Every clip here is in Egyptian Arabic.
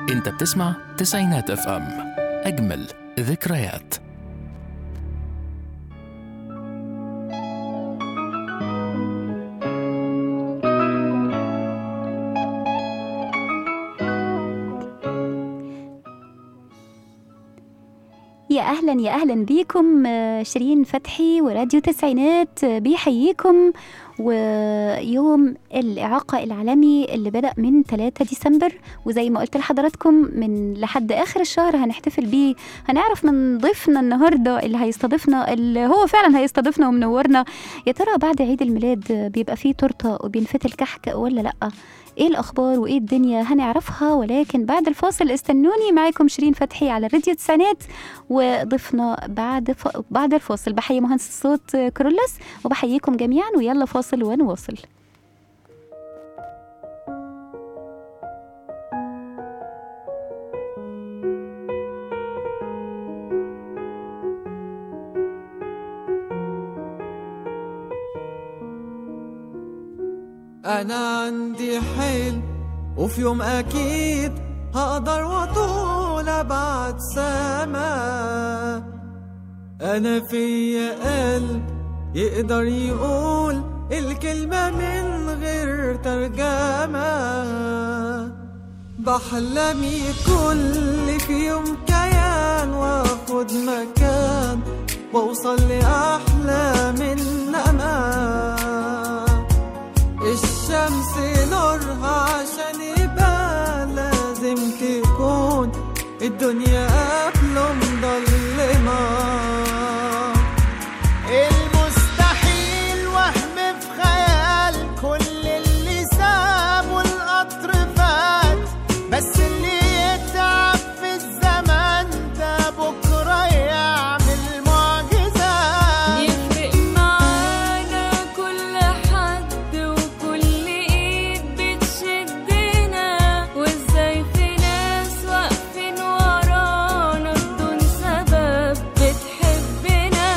انت بتسمع تسعينات اف ام اجمل ذكريات يا اهلا يا اهلا بيكم آه، شيرين فتحي وراديو تسعينات آه، بيحييكم ويوم الإعاقة العالمي اللي بدأ من 3 ديسمبر وزي ما قلت لحضراتكم من لحد آخر الشهر هنحتفل بيه هنعرف من ضيفنا النهاردة اللي هيستضيفنا اللي هو فعلا هيستضيفنا ومنورنا يا ترى بعد عيد الميلاد بيبقى فيه تورتة وبينفتل كحك ولا لأ ايه الاخبار وايه الدنيا هنعرفها ولكن بعد الفاصل استنوني معاكم شيرين فتحي على راديو تسعينات وضيفنا بعد ف... بعد الفاصل بحيي مهندس الصوت كرولس وبحييكم جميعا ويلا فاصل ونواصل أنا عندي حلم وفي يوم أكيد هقدر وأطول أبعد سما أنا فيا قلب يقدر يقول الكلمة من غير ترجمة بحلم كل في يوم كيان واخد مكان واوصل لأحلى من أمان الشمس نورها عشان يبقى لازم تكون الدنيا قبله مضلمة المستحيل وهم في خيال كل اللي سابه القطر فات بس اللي يتعب في الزمن ده بكرة يعمل معجزات يفرق معانا كل حد وكل ايد بتشدنا وازاي في ناس واقفين ورانا بدون سبب بتحبنا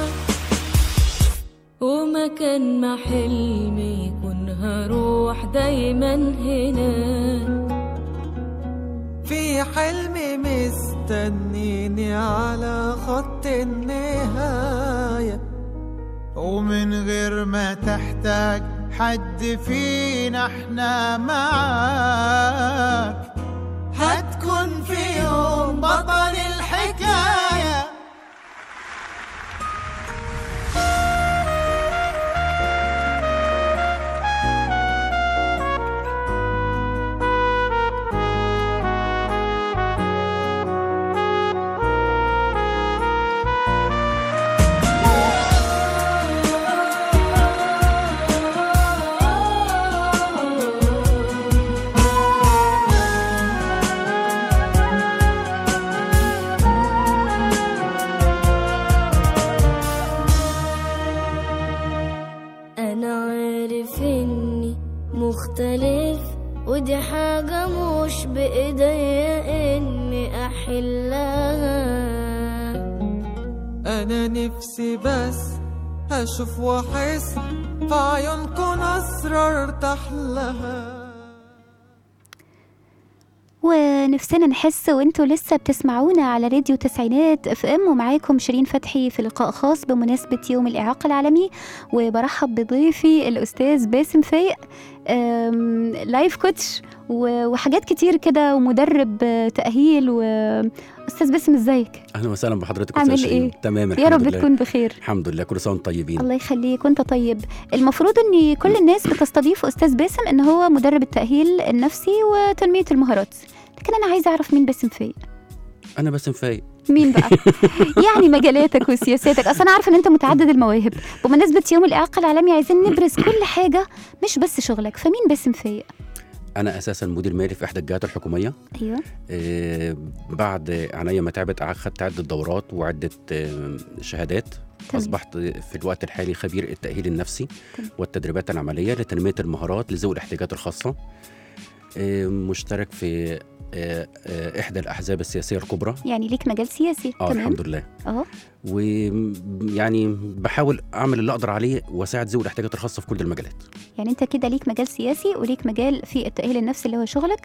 ومكان ما حلمي يكون هروح دايما هنا في حلم مستنيني على خط النهاية ومن غير ما تحتاج حد فينا احنا معاك هتكون في يوم بطل الحكايه أنا عارف إني مختلف ودي حاجة مش بإيديا إني أحلها أنا نفسي بس أشوف وأحس في عيونكم أسرار تحلها ونفسنا نحس وانتوا لسه بتسمعونا على راديو تسعينات اف ام ومعاكم شيرين فتحي في لقاء خاص بمناسبة يوم الإعاقة العالمي وبرحب بضيفي الأستاذ باسم فايق أم، لايف كوتش و- وحاجات كتير كده ومدرب آه، تأهيل وأستاذ باسم ازيك؟ اهلا وسهلا بحضرتك عامل أستاذ شيرين. إيه؟ تمام يا الحمد رب لله. تكون بخير الحمد لله كل سنه وانتم طيبين الله يخليك وانت طيب المفروض ان كل الناس بتستضيف استاذ باسم ان هو مدرب التاهيل النفسي وتنميه المهارات لكن انا عايزه اعرف مين باسم فايق انا باسم فايق مين بقى يعني مجالاتك وسياساتك اصل انا عارفه ان انت متعدد المواهب بمناسبه يوم الاعاقه العالمي عايزين نبرز كل حاجه مش بس شغلك فمين باسم فايق انا اساسا مدير مالي في احدى الجهات الحكوميه ايوه آه بعد عناية ما تعبت اخذت عده دورات وعده آه شهادات تمام. اصبحت في الوقت الحالي خبير التاهيل النفسي تمام. والتدريبات العمليه لتنميه المهارات لذوي الاحتياجات الخاصه آه مشترك في آه، آه، احدى الاحزاب السياسيه الكبرى يعني ليك مجال سياسي اه تمام الحمد لله اه ويعني بحاول اعمل اللي اقدر عليه واساعد ذوي الاحتياجات الخاصه في كل المجالات يعني انت كده ليك مجال سياسي وليك مجال في التاهيل النفسي اللي هو شغلك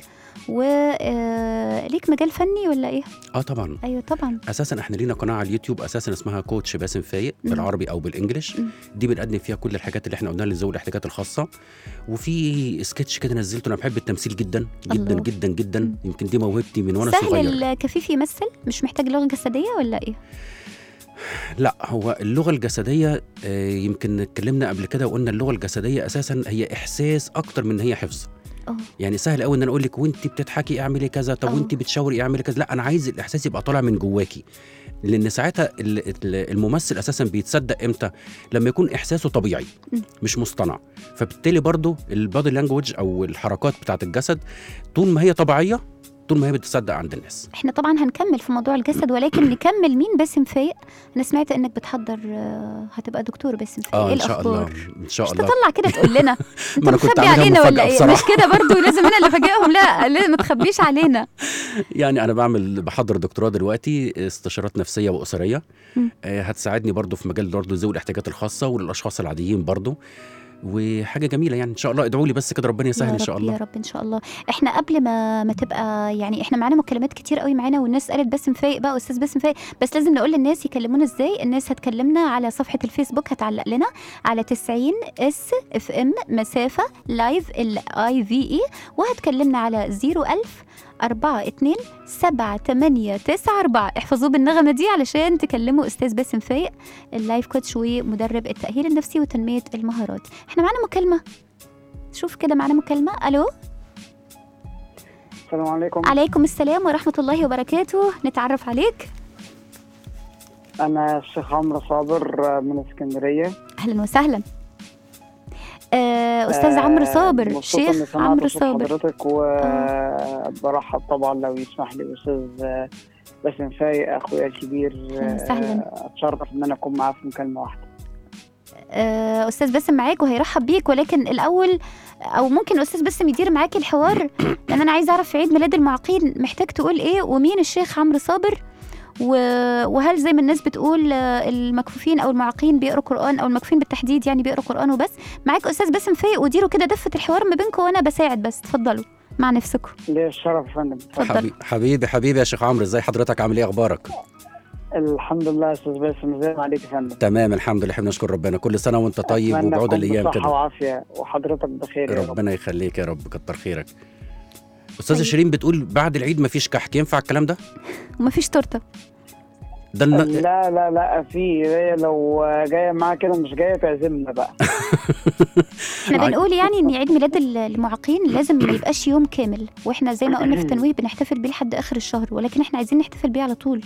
وليك مجال فني ولا ايه اه طبعا ايوه طبعا اساسا احنا لينا قناه على اليوتيوب اساسا اسمها كوتش باسم فايق مم. بالعربي او بالانجلش مم. دي بنقدم فيها كل الحاجات اللي احنا قلناها لذوي الاحتياجات الخاصه وفي سكتش كده نزلته انا بحب التمثيل جدا جدا الله. جدا جدا مم. يمكن دي موهبتي من وانا سهل صغير الكفيف يمثل مش محتاج لغه جسديه ولا ايه لا هو اللغه الجسديه آه، يمكن اتكلمنا قبل كده وقلنا اللغه الجسديه اساسا هي احساس اكتر من هي حفظ اه يعني سهل قوي ان انا اقول لك وانت بتضحكي اعملي كذا طب آه. وانت بتشاوري اعملي كذا لا انا عايز الاحساس يبقى طالع من جواكي لان ساعتها ال- ال- الممثل اساسا بيتصدق امتى لما يكون احساسه طبيعي م. مش مصطنع فبالتالي برضو البادي لانجوج او الحركات بتاعت الجسد طول ما هي طبيعيه طول ما هي بتصدق عند الناس احنا طبعا هنكمل في موضوع الجسد ولكن نكمل مين باسم فايق انا سمعت انك بتحضر آه، هتبقى دكتور باسم فايق اه ايه ان شاء الله الاخبار ان شاء مش الله تطلع كده تقول لنا انت ما أنا كنت مخبي عاملها علينا ولا مفاجأة ايه بصراحة. مش كده برضو لازم انا اللي افاجئهم لا لا ما تخبيش علينا يعني انا بعمل بحضر دكتوراه دلوقتي استشارات نفسيه واسريه مم. آه، هتساعدني برضو في مجال برضو ذوي الاحتياجات الخاصه وللاشخاص العاديين برضو وحاجه جميله يعني ان شاء الله ادعوا لي بس كده ربنا يسهل يا ان شاء رب الله يا رب ان شاء الله احنا قبل ما ما تبقى يعني احنا معانا مكالمات كتير قوي معانا والناس قالت باسم فايق بقى استاذ باسم فايق بس لازم نقول للناس يكلمونا ازاي الناس هتكلمنا على صفحه الفيسبوك هتعلق لنا على 90 اس اف ام مسافه لايف الاي في اي وهتكلمنا على 01000 أربعة اتنين سبعة تمانية تسعة أربعة احفظوه بالنغمة دي علشان تكلموا أستاذ باسم فايق اللايف كوتش ومدرب التأهيل النفسي وتنمية المهارات احنا معانا مكالمة شوف كده معانا مكالمة ألو السلام عليكم عليكم السلام ورحمة الله وبركاته نتعرف عليك انا الشيخ عمرو صابر من اسكندريه أهلا وسهلا آه، أستاذ آه، عمرو صابر مبسوط إني شيخ سمعت عمرو صوت صابر حضرتك وبرحب طبعا لو يسمح لي استاذ آه، باسم فايق اخويا الكبير أهلا وسهلا. آه، اتشرف ان انا اكون معاه في مكالمه واحده آه، أستاذ باسم معاك وهيرحب بيك ولكن الأول أو ممكن أستاذ باسم يدير معاك الحوار لأن أنا عايزة أعرف في عيد ميلاد المعاقين محتاج تقول إيه ومين الشيخ عمرو صابر و- وهل زي ما الناس بتقول آه، المكفوفين او المعاقين بيقروا قران او المكفوفين بالتحديد يعني بيقروا قران وبس معاك استاذ باسم فايق وديروا كده دفه الحوار ما بينكم وانا بساعد بس اتفضلوا مع نفسكم ليه الشرف يا فندم اتفضل. حبيبي حبيبي حبيبي يا شيخ عمرو ازاي حضرتك عامل ايه اخبارك الحمد لله يا استاذ باسم ازاي ما عليك يا فندم تمام الحمد لله احنا بنشكر ربنا كل سنه وانت طيب أتمنى وبعود تكون الايام بصحة كده وعافيه وحضرتك بخير يا رب ربنا يخليك يا رب كتر خيرك استاذه طيب. شيرين بتقول بعد العيد مفيش كحك ينفع الكلام ده ومفيش تورته ده الم... لا لا لا في هي لو جايه معاها كده مش جايه تعزمنا بقى احنا عاي- بنقول يعني ان عيد ميلاد ال- المعاقين لازم ما يبقاش يوم كامل واحنا زي ما قلنا في التنويه بنحتفل بيه لحد اخر الشهر ولكن احنا عايزين نحتفل بيه على طول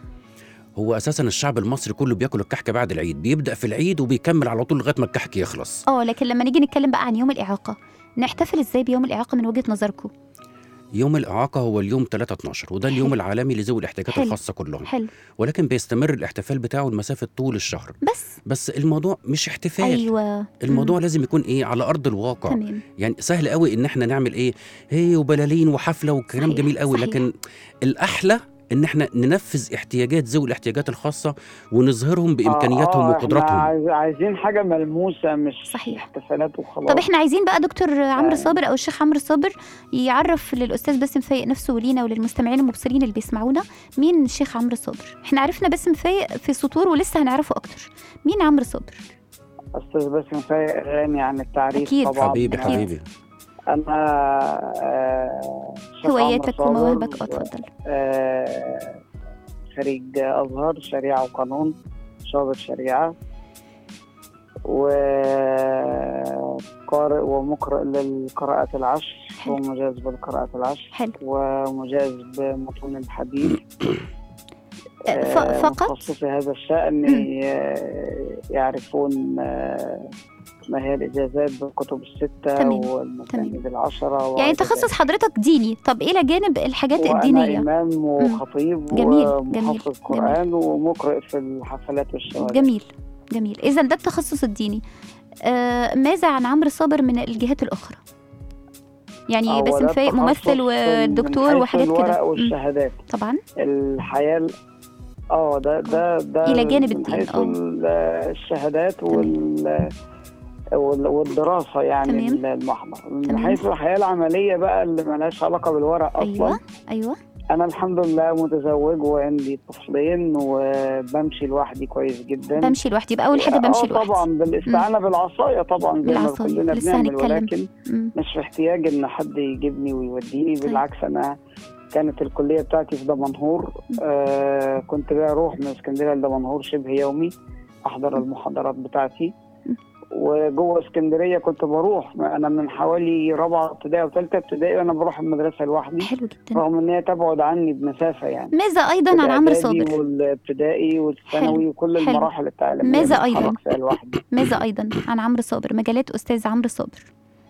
هو اساسا الشعب المصري كله بياكل الكحك بعد العيد بيبدا في العيد وبيكمل على طول لغايه ما الكحك يخلص اه لكن لما نيجي نتكلم بقى عن يوم الاعاقه نحتفل ازاي بيوم الاعاقه من وجهه نظركم يوم الاعاقه هو اليوم 3 12 وده اليوم حلو. العالمي لذوي الاحتياجات حلو. الخاصه كلهم حلو ولكن بيستمر الاحتفال بتاعه لمسافه طول الشهر بس بس الموضوع مش احتفال ايوه الموضوع لازم يكون ايه على ارض الواقع تمام يعني سهل قوي ان احنا نعمل ايه هي وبلالين وحفله وكلام صحيح، جميل قوي صحيح. لكن الاحلى ان احنا ننفذ احتياجات ذوي الاحتياجات الخاصه ونظهرهم بامكانياتهم آه، وقدراتهم احنا عايز- عايزين حاجه ملموسه مش صحيح. احتفالات وخلاص طب احنا عايزين بقى دكتور عمرو آه. صابر او الشيخ عمرو صابر يعرف للاستاذ باسم فايق نفسه ولينا وللمستمعين المبصرين اللي بيسمعونا مين الشيخ عمرو صابر احنا عرفنا باسم فايق في سطور ولسه هنعرفه اكتر مين عمرو صابر استاذ باسم فايق غني عن التعريف أكيد. طبعا حبيبي أكيد. حبيبي انا آه، شيخ هواياتك عمرو صابر، ومواهبك اه اتفضل آه، خريج ازهر شريعه وقانون شاطر شريعه وقارئ ومقرئ للقراءات العشر حلو. ومجاز بالقراءات العشر حلو ومجاز بمتون الحديث آه، ف- آه، فقط متخصصي هذا الشأن آه، يعرفون آه، ما هي الإجازات بالكتب الستة تمام، والمسانيد العشرة يعني وهكذا. تخصص حضرتك ديني طب الى جانب الحاجات وأنا الدينيه إمام وخطيب جميل، ومحفظ جميل، قرآن ومقرئ في الحفلات والشوارع جميل جميل اذا ده التخصص الديني آه ماذا عن عمرو صابر من الجهات الاخرى يعني هو باسم ده فايق التخصص ممثل من والدكتور حيث وحاجات الورق كده مم. والشهادات طبعا الحياة اه ده ده ده إلى جانب من الدين، حيث آه. ال- الشهادات وال وال- والدراسة يعني تمام. المحضر من تمام. حيث الحياة العملية بقى اللي ملهاش علاقة بالورق أصلا ايوه ايوه أنا الحمد لله متزوج وعندي طفلين وبمشي لوحدي كويس جدا بمشي لوحدي يبقى اول حاجه بمشي اه لوحدي طبعا بالاستعانة بالعصاية طبعا زي ما بالعصاية، كلنا لسه بنعمل هنتكلم. ولكن مم. مش في احتياج ان حد يجيبني ويوديني طيب. بالعكس انا كانت الكليه بتاعتي في دمنهور آه كنت بروح من اسكندريه لدمنهور شبه يومي احضر المحاضرات بتاعتي وجوه اسكندريه كنت بروح انا من حوالي رابعه ابتدائي وثالثه ابتدائي وانا بروح المدرسه لوحدي حلو جدا رغم ان هي تبعد عني بمسافه يعني ماذا ايضا عن عمرو الإعدادي صابر والابتدائي والثانوي حلو، وكل حلو. المراحل التعليميه ماذا اللي أيضاً؟ بتحرك فيها لوحدي ماذا ايضا عن عمرو صابر مجالات استاذ عمرو صابر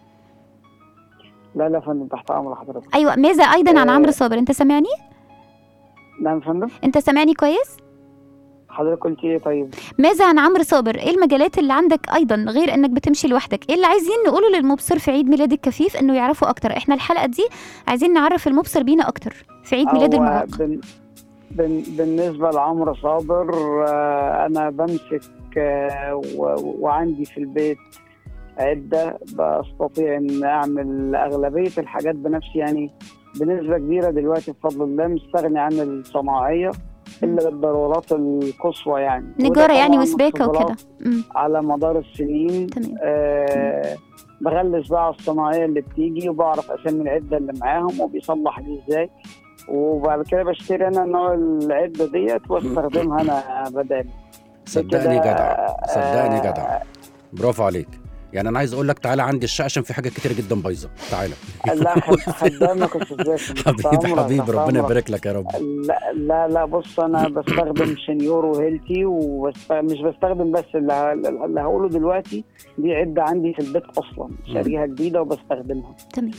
لا لا يا فندم تحت امر حضرتك ايوه ماذا ايضا عن آه. عمرو صابر انت سامعني نعم يا فندم انت سامعني كويس حضرتك قلت ايه طيب ماذا عن عمرو صابر ايه المجالات اللي عندك ايضا غير انك بتمشي لوحدك ايه اللي عايزين نقوله للمبصر في عيد ميلاد الكفيف انه يعرفوا اكتر احنا الحلقه دي عايزين نعرف المبصر بينا اكتر في عيد ميلاد هو المعاق بن بن بالنسبة لعمرو صابر آه، أنا بمسك آه، و- وعندي في البيت عدة بستطيع إن أعمل أغلبية الحاجات بنفسي يعني بنسبة كبيرة دلوقتي بفضل الله مستغني عن الصناعية إلا للضرورات القصوى يعني وده نجاره يعني طبعاً وسباكه خبرات وكده مم، على مدار السنين تمام آه بغلس بقى على الصناعيه اللي بتيجي وبعرف اسمي العده اللي معاهم وبيصلح دي ازاي وبعد كده بشتري انا نوع العده ديت واستخدمها انا بدل صدقني كده، جدع صدقني آه، جدع برافو عليك يعني انا عايز اقول لك تعالى عندي الشقه عشان في حاجات كتير جدا بايظه تعالى لا خد- خدامك يا أستاذ باسم، تحت حبيبي أمرك، حبيبي تحت ربنا أمرك. يبارك لك يا رب لا لا لا بص انا بستخدم شنيور وهيلتي وبست... مش بستخدم بس اللي, ه... اللي هقوله دلوقتي دي عده عندي في البيت اصلا شاريها جديده وبستخدمها تمام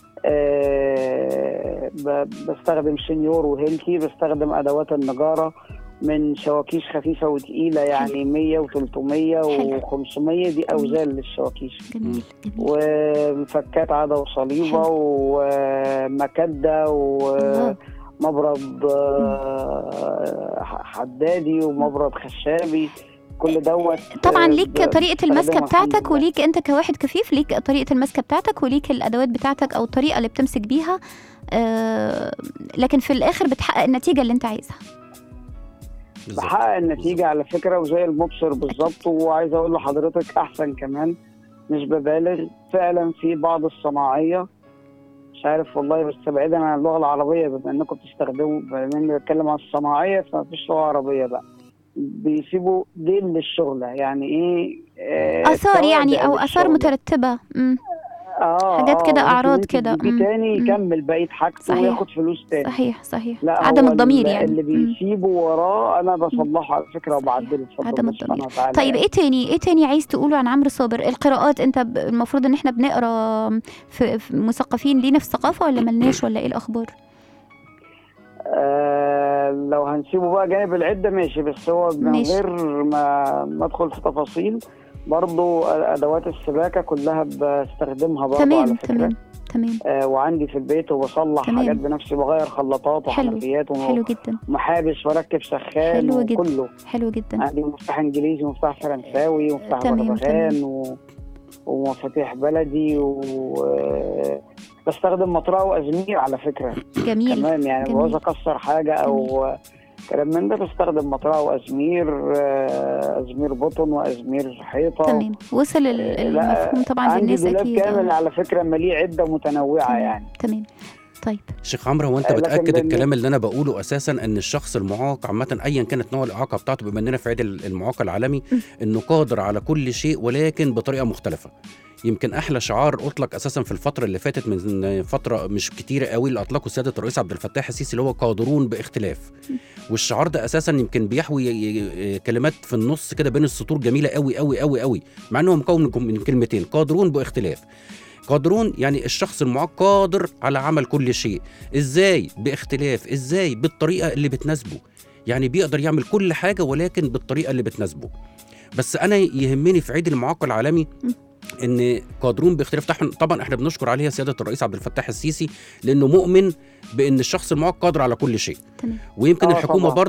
آه، ب- بستخدم شنيور وهيلتي بستخدم ادوات النجاره من شواكيش خفيفه وتقيله يعني 100 و300 حلو. و500 دي اوزان للشواكيش جميل جميل ومفكات عاده وصليبه حلو. ومكده الله. ومبرد آه، حدادي ومبرد خشابي كل دوت طبعا آه، ليك ب- طريقه المسكه بستخدمها الحمد بتاعتك لله. وليك انت كواحد كفيف ليك طريقه المسكه بتاعتك وليك الادوات بتاعتك او الطريقه اللي بتمسك بيها آه لكن في الاخر بتحقق النتيجه اللي انت عايزها بالظبط. بحقق النتيجة على فكرة وزي المبصر بالظبط وعايز أقول لحضرتك أحسن كمان مش ببالغ فعلا في بعض الصناعية مش عارف والله بس بعيدا عن اللغة العربية بما إنكم بتستخدموا بما إني بتكلم عن الصناعية فمفيش لغة عربية بقى بيسيبوا ديل للشغلة يعني إيه آه، اثار يعني توابع او اثار للشغلة. مترتبه مم. آه حاجات آه، كده، ممكن أعراض أنت كده. تجيبيه مم. تاني مم. يكمل بقية حاجته صحيح. وياخد فلوس تاني صحيح صحيح لا عدم هو الضمير ال- يعني اللي مم. بيسيبه وراه انا بصلحه على فكره وبعدله بفضل عدم الله سبحانه الضمير. وتعالى طيب ايه تاني ايه تاني عايز تقوله عن عمرو صابر القراءات انت ب- المفروض ان احنا بنقرا في, في مثقفين لينا في الثقافه ولا ملناش ولا ايه الاخبار آه لو هنسيبه بقى جانب العده ماشي بس هو من ماشي. غير ما ما ادخل في تفاصيل برضو ادوات السباكه كلها بستخدمها برضو تمام على فكره تمام تمام آه وعندي في البيت وبصلح تمام. حاجات بنفسي بغير خلاطات حلو. وحنفيات حلو جدا ومحابس واركب سخان حلو جدا. وكله حلو جدا عندي مفتاح انجليزي ومفتاح فرنساوي ومفتاح تمام، بغبغان و... ومفاتيح بلدي و بستخدم مطرقه وازمير على فكره جميل كمان يعني جميل. بعوز اكسر حاجه او كلام من ده بستخدم مطرقه وازمير آه، ازمير بطن وازمير حيطه تمام وصل ال- آه، لا، المفهوم طبعا عندي للناس دولاب اكيد كامل آه. على فكره مليه عده متنوعه تمام. يعني تمام طيب شيخ عمرو هو انت آه، لكن بتاكد بالن- الكلام اللي انا بقوله اساسا ان الشخص المعاق عامه ايا كانت نوع الاعاقه بتاعته بما اننا في عيد المعاق العالمي انه قادر على كل شيء ولكن بطريقه مختلفه يمكن احلى شعار اطلق اساسا في الفتره اللي فاتت من فتره مش كتيره قوي اللي اطلقه سياده الرئيس عبد الفتاح السيسي اللي هو قادرون باختلاف والشعار ده اساسا يمكن بيحوي ي- ي- كلمات في النص كده بين السطور جميله قوي قوي قوي قوي مع انه مكون من- من كلمتين قادرون باختلاف قادرون يعني الشخص المعاق قادر على عمل كل شيء ازاي باختلاف ازاي بالطريقه اللي بتناسبه يعني بيقدر يعمل كل حاجه ولكن بالطريقه اللي بتناسبه بس انا يهمني في عيد المعاق العالمي ان قادرون باختلاف طبعا طبعا احنا بنشكر عليها سياده الرئيس عبد الفتاح السيسي لانه مؤمن بان الشخص المعاق قادر على كل شيء تمام ويمكن آه الحكومه طبعاً. برضو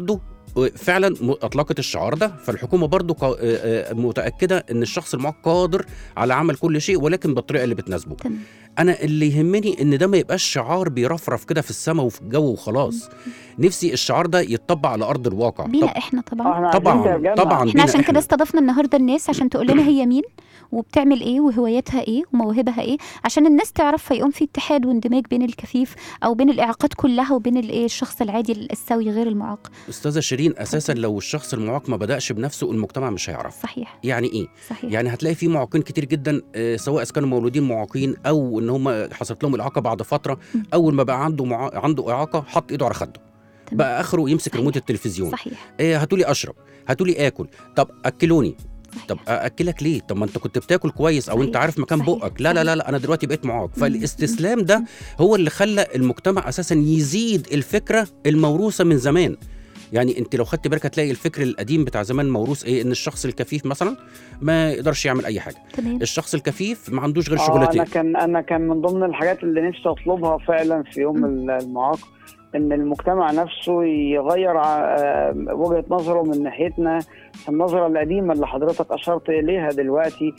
فعلا م- اطلقت الشعار ده فالحكومه برضو قا- آه، آه، متاكده ان الشخص المعاق قادر على عمل كل شيء ولكن بالطريقه اللي بتناسبه تمام انا اللي يهمني ان ده ما يبقاش شعار بيرفرف كده في السماء وفي الجو وخلاص نفسي الشعار ده يتطبق على ارض الواقع بينا طب احنا طبعا احنا عايزين طبعا ترجمة. طبعا احنا بينا عشان كده إحنا. استضفنا النهارده الناس عشان تقول لنا هي مين وبتعمل ايه وهواياتها ايه ومواهبها ايه عشان الناس تعرف فيقوم في اتحاد واندماج بين الكفيف او بين الاعاقات كلها وبين الايه الشخص العادي السوي غير المعاق استاذه شيرين اساسا لو الشخص المعاق ما بداش بنفسه المجتمع مش هيعرف صحيح يعني ايه صحيح يعني هتلاقي في معاقين كتير جدا آه، سواء إذا كانوا مولودين معاقين او ان هم حصلت لهم الاعاقه بعد فتره م. اول ما بقى عنده مع... عنده اعاقه حط ايده على خده تمام. بقى اخره يمسك صحيح. ريموت التلفزيون صحيح إيه هاتولي اشرب هاتولي اكل طب اكلوني صحيح. طب اكلك ليه طب ما انت كنت بتاكل كويس او صحيح. انت عارف مكان صحيح. بقك لا لا صحيح. لا لا انا دلوقتي بقيت معاق مم. فالاستسلام ده هو اللي خلى المجتمع اساسا يزيد الفكره الموروثه من زمان يعني انت لو خدت بالك هتلاقي الفكر القديم بتاع زمان موروث ايه ان الشخص الكفيف مثلا ما يقدرش يعمل اي حاجه تمام الشخص الكفيف ما عندوش غير آه شغلتين انا كان انا كان من ضمن الحاجات اللي نفسي اطلبها فعلا في يوم م. المعاق ان المجتمع نفسه يغير ع- آه، وجهه نظره من ناحيتنا النظره القديمه اللي حضرتك اشرت اليها دلوقتي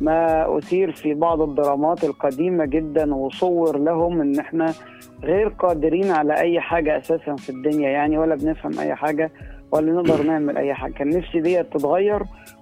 ما اثير في بعض الدرامات القديمه جدا وصور لهم ان احنا غير قادرين على اي حاجه اساسا في الدنيا يعني ولا بنفهم اي حاجه ولا نقدر نعمل اي حاجه كان نفسي ديت تتغير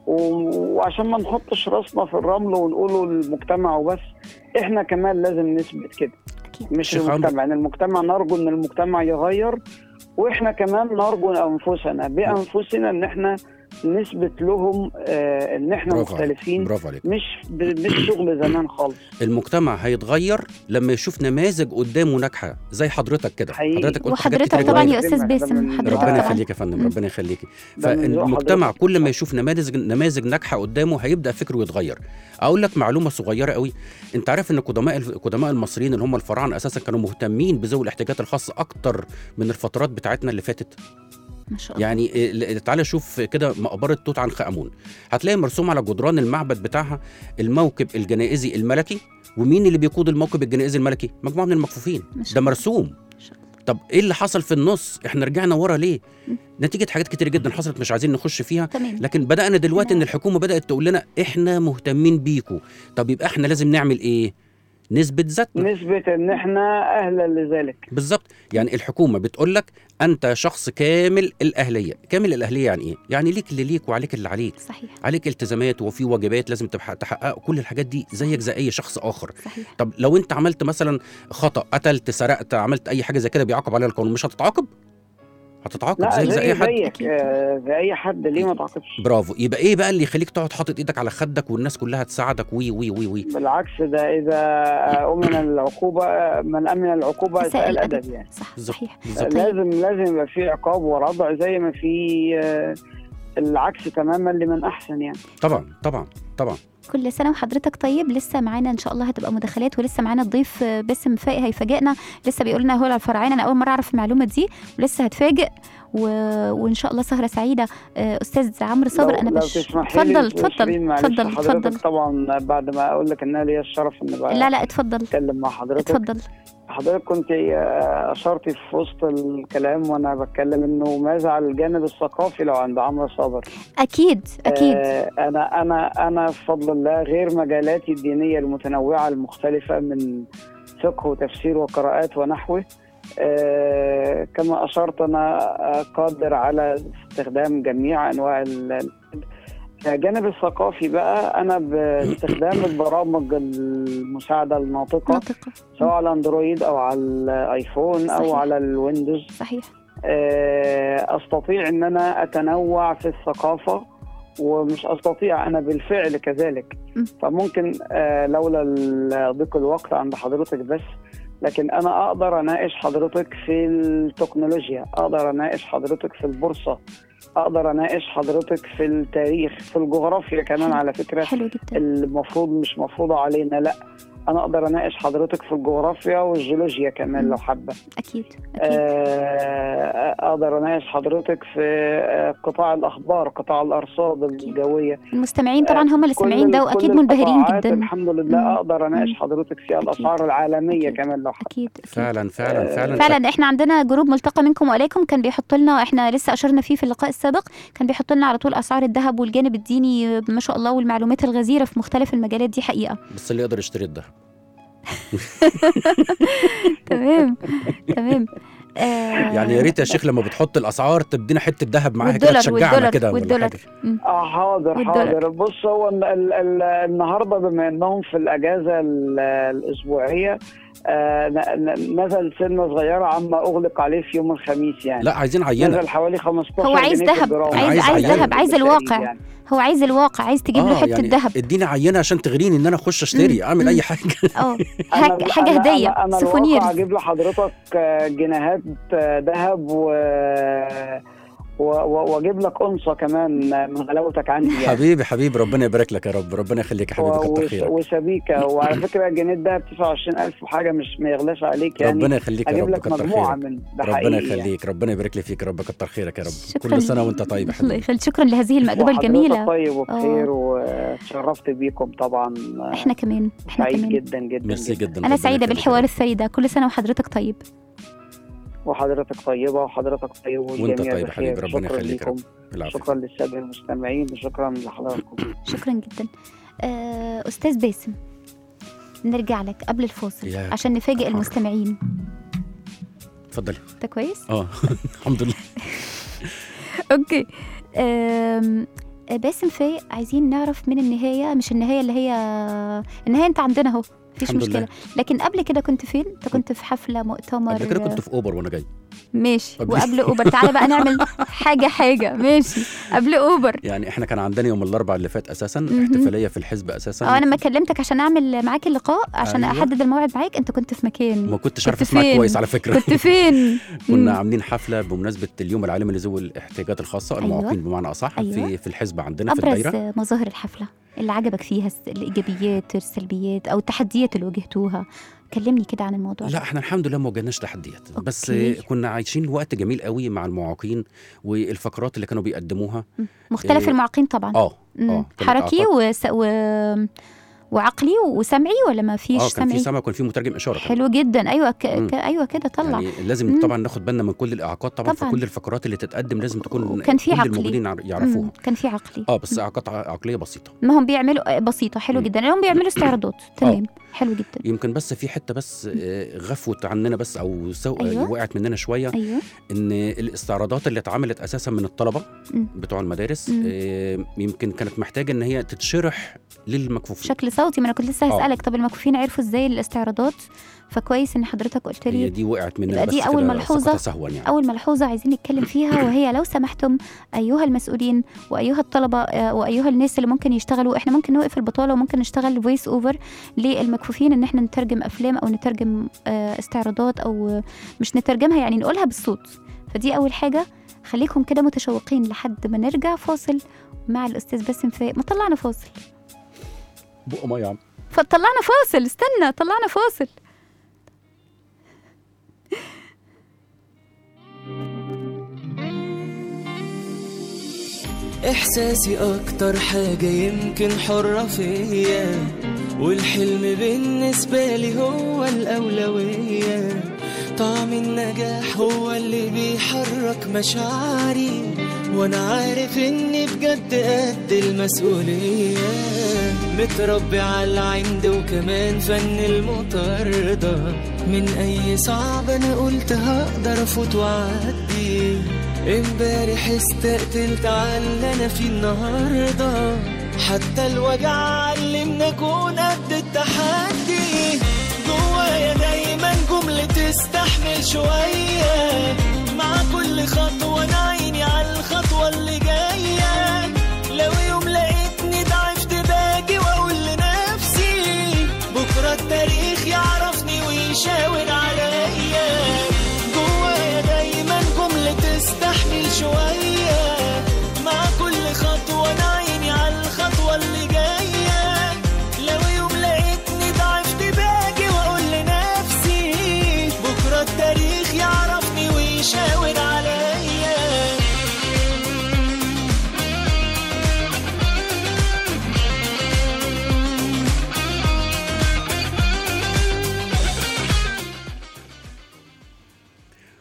و- وعشان ما نحطش راسنا في الرمل ونقوله للمجتمع وبس احنا كمان لازم نثبت كده اكيد مش شيخ عمرو. المجتمع ان المجتمع نرجو ان المجتمع يغير واحنا كمان نرجو انفسنا بانفسنا ان احنا نثبت لهم آه ان احنا برافو عليك. مختلفين برافو عليك مش ب- مش شغل زمان خالص المجتمع هيتغير لما يشوف نماذج قدامه ناجحه زي حضرتك كده حقيقي. حضرتك قلت حاجات وحضرتك كتير طبعا جميلة. يا استاذ ده باسم من- حضرتك ربنا طبعا يخليك يا فندم مم. ربنا يخليكي ده من ذوق فالمجتمع حضرتك. كل ما يشوف نماذج نماذج ناجحه قدامه هيبدا فكره يتغير اقول لك معلومه صغيره قوي انت عارف ان قدماء القدماء المصريين اللي هم الفراعنه اساسا كانوا مهتمين بذوي الاحتياجات الخاصه اكتر من الفترات بتاعتنا اللي فاتت ما شاء الله يعني إيه، تعالى شوف كده مقبره توت عنخ امون هتلاقي مرسوم على جدران المعبد بتاعها الموكب الجنائزي الملكي ومين اللي بيقود الموكب الجنائزي الملكي مجموعه من المكفوفين ما شاء ده الله. مرسوم ما شاء الله. طب ايه اللي حصل في النص احنا رجعنا ورا ليه م. نتيجه حاجات كتير جدا حصلت مش عايزين نخش فيها تمام لكن بدانا دلوقتي ان نعم. الحكومه بدات تقول لنا احنا مهتمين بيكم طب يبقى احنا لازم نعمل ايه نثبت ذاتنا نثبت ان احنا اهلا لذلك بالظبط يعني الحكومه بتقول لك انت شخص كامل الاهليه كامل الاهليه يعني ايه يعني ليك اللي ليك وعليك اللي عليك صحيح عليك التزامات وفي واجبات لازم تبح- تحققها كل الحاجات دي زيك زي اي شخص اخر صحيح طب لو انت عملت مثلا خطا قتلت سرقت عملت اي حاجه زي كده بيعاقب عليها القانون مش هتتعاقب هتتعاقب لا زيك زي اي حد زيك أكيد. آه، زي اي حد ليه ما تعاقبش برافو يبقى ايه بقى اللي يخليك تقعد حاطط ايدك على خدك والناس كلها تساعدك وي وي وي وي بالعكس ده اذا امن العقوبه من امن العقوبه أساء اساء الأدب. الادب يعني صح بالظبط. صحيح بالظبط. طيب. لازم لازم يبقى في عقاب وردع زي ما في آه، العكس تماما لمن احسن يعني طبعا طبعا طبعا كل سنه وحضرتك طيب لسه معانا ان شاء الله هتبقى مداخلات ولسه معانا الضيف آه، باسم فائق هيفاجئنا لسه بيقول لنا هو على الفرعين انا اول مره اعرف المعلومه دي ولسه هتفاجئ و... وان شاء الله سهره سعيده آه، استاذ عمرو صابر لو- انا لو بش تسمحي لي اتفضل اتفضل شيرين، معلش اتفضل حضرتك اتفضل طبعا بعد ما اقول لك ان انا ليا الشرف ان بقى لا لا اتفضل اتكلم مع حضرتك اتفضل حضرتك كنت آه، اشرتي في وسط الكلام وانا بتكلم انه ماذا على الجانب الثقافي لو عند عمرو صابر اكيد اكيد آه، انا انا انا بفضل الله غير مجالاتي الدينيه المتنوعه المختلفه من فقه وتفسير وقراءات ونحوه آه، كما اشرت انا آه، قادر على استخدام جميع انواع ال- الجانب الثقافي بقى انا باستخدام البرامج المساعده الناطقه ناطقه سواء على اندرويد او على الايفون او صحيح. على الويندوز صحيح آه، استطيع ان انا اتنوع في الثقافه ومش استطيع انا بالفعل كذلك م. فممكن آه، لولا ال- ضيق الوقت عند حضرتك بس لكن انا اقدر اناقش حضرتك في التكنولوجيا اقدر اناقش حضرتك في البورصه اقدر اناقش حضرتك في التاريخ في الجغرافيا كمان حلو. على فكره حلو جدا المفروض مش مفروضة علينا لا انا اقدر اناقش حضرتك في الجغرافيا والجيولوجيا كمان لو حابه اكيد اكيد آه، اقدر اناقش حضرتك في آه، قطاع الاخبار قطاع الارصاد الجويه المستمعين طبعا هم اللي كل سامعين ده ال- واكيد كل منبهرين القطاعات جدا الحمد لله مم. اقدر اناقش مم. حضرتك في أكيد. الاسعار العالميه أكيد. كمان لو حابه اكيد اكيد فعلا فعلا آه، فعلا فعلا احنا عندنا جروب ملتقى منكم واليكم كان بيحط لنا احنا لسه اشرنا فيه في اللقاء السابق كان بيحط لنا على طول اسعار الذهب والجانب الديني ما شاء الله والمعلومات الغزيره في مختلف المجالات دي حقيقه بس اللي يقدر يشتري الذهب تمام تمام آه يعني يا ريت يا شيخ لما بتحط الاسعار تدينا حته ذهب معاها كده والدولار تشجعنا والدولار كده ولا والدولار حاجه مم. اه حاضر والدولار. حاضر بص هو ال ال ال النهارده بما انهم في الاجازه ال- الاسبوعيه آه ن- ن- نزل سنه صغيره عما اغلق عليه في يوم الخميس يعني لا عايزين عينه نزل حوالي 15 هو عايز جنيه في ذهب، الجرام. عايز- عايز عايز عينة. ذهب عايز الواقع يعني. هو عايز الواقع عايز تجيب له حته يعني ذهب اديني عينه عشان تغريني ان انا اخش اشتري اعمل مم. اي حاجه اه أنا- حاجه حاجه أنا- هديه انا, أنا سوفونير الواقع اجيب لحضرتك آه، جنيهات آه، ذهب و و- و- واجيب لك انصه كمان من غلاوتك عندي يعني حبيبي حبيبي ربنا يبارك لك يا رب ربنا يخليك يا حبيبي و- كتر وس- خيرك وسبيكه وعلى فكره الجنيه ده 29000 وحاجه مش ما يغلاش عليك يعني ربنا يخليك يا اجيب رب لك كتر مجموعه خيرك من ده ربنا حقيقي يعني. يخليك ربنا يبارك لي فيك يا رب كتر خيرك يا رب شكراً. كل سنه وانت طيب يا الله حبيبي يخليك شكرا لهذه المأدبة وحضرتك الجميلة طيب وبخير وتشرفت بيكم طبعا احنا كمان احنا سعيد كمان جدا جدا ميرسي جدا. جدا انا ربنا سعيدة يخليك يا بالحوار رب. الثري ده كل سنة وحضرتك طيب وحضرتك طيبه وحضرتك طيب وانت والجميع طيب يا حبيبي بخير. ربنا شكرا يخليك يا لكم رب العفو شكرا للساده المستمعين وشكرا لحضراتكم شكرا جدا آه، أستاذ باسم نرجع لك قبل الفاصل يا عشان نفاجئ حر. المستمعين اتفضلي انت كويس؟ اه الحمد لله اوكي آم، باسم فايق عايزين نعرف من النهاية مش النهاية اللي هي النهاية انت عندنا اهو مفيش الحمد مشكلة لله. لكن قبل كده كنت فين؟ انت كنت في حفلة مؤتمر قبل كده كنت في اوبر وانا جاي ماشي قبل- وقبل اوبر تعالى بقى نعمل حاجة حاجة ماشي قبل اوبر يعني احنا كان عندنا يوم الاربعاء اللي فات اساسا مهم. احتفاليه في الحزب اساسا اه انا لما كلمتك عشان اعمل معاك اللقاء عشان أيوة. احدد الموعد معاك انت كنت في مكان ما كنتش كنت عارف اسمعك فين؟ كويس على فكره كنت فين؟ كنا مم. عاملين حفله بمناسبه اليوم العالمي لذوي الاحتياجات الخاصه أيوة. المعاقين بمعنى اصح أيوة. في في الحزب عندنا في الدايره ابرز مظاهر الحفلة اللي عجبك فيها الس- الايجابيات السلبيات او التحديات اللي واجهتوها كلمني كده عن الموضوع لا ده احنا الحمد لله ما واجهناش تحديات بس أوكي. كنا عايشين وقت جميل قوي مع المعاقين والفقرات اللي كانوا بيقدموها مختلف إيه، المعاقين طبعا اه مم. اه كانت حركي إعاقات. وس... و... وعقلي وسمعي ولا ما فيش اه كان في سمعي سما وكان في مترجم اشاره كمان. حلو جدا ايوه ك... مم. ك... ايوه كده طلع يعني لازم مم. طبعا ناخد بالنا من كل الاعاقات طبعا, طبعاً. فكل الفقرات اللي تتقدم لازم تكون وكان في كل عقلي. الموجودين يعر- يعرفوها مم. كان في عقلي اه بس اعاقات ع- عقليه بسيطه ما هم بيعملوا آه، بسيطه حلو مم. جدا هم بيعملوا استعراضات تمام حلو جدا يمكن بس في حته بس آه، غفوت عننا بس او سو... أيوة. وقعت مننا شويه ايوه ان الاستعراضات اللي اتعملت اساسا من الطلبه مم. بتوع المدارس مم. آه، يمكن كانت محتاجه ان هي تتشرح للمكفوفين بشكل صوتي ما انا كنت لسه آه. هسالك طب المكفوفين عرفوا ازاي الاستعراضات فكويس ان حضرتك قلت هي لي دي وقعت مننا يبقى بس دي أول كده ملحوظة. سقطت سهوا يعني أول ملحوظة عايزين نتكلم فيها وهي لو سمحتم أيها المسؤولين وأيها الطلبة آه، وأيها الناس اللي ممكن يشتغلوا إحنا ممكن نوقف البطالة وممكن نشتغل فويس أوفر للمكفوفين إن إحنا نترجم أفلام أو نترجم آه، استعراضات أو آه، مش نترجمها يعني نقولها بالصوت فدي أول حاجة خليكم كده متشوقين لحد ما نرجع فاصل مع الأستاذ باسم فايق ما طلعنا فاصل بقى ما يا عم فطلعنا فاصل استنى طلعنا فاصل إحساسي أكتر حاجة يمكن حرة فيا والحلم بالنسبة لي هو الأولوية طعم النجاح هو اللي بيحرك مشاعري وأنا عارف إني بجد قد المسؤولية متربي على العند وكمان فن المطاردة من أي صعب أنا قلت هقدر أفوت وأعدي امبارح استقتلت على اللي انا فيه النهارده حتى الوجع علمنا اكون قد التحدي جوايا دايما جملة تستحمل شوية مع كل خطوة انا عيني على الخطوة اللي جاية لو يوم لقيتني ضعفت باجي واقول لنفسي بكرة التاريخ يعرفني ويشاور عليا جوايا دايما جملة تستحمل شوية مع كل خطوة أنا عيني على الخطوة اللي جاية لو يوم لقيتني ضعفت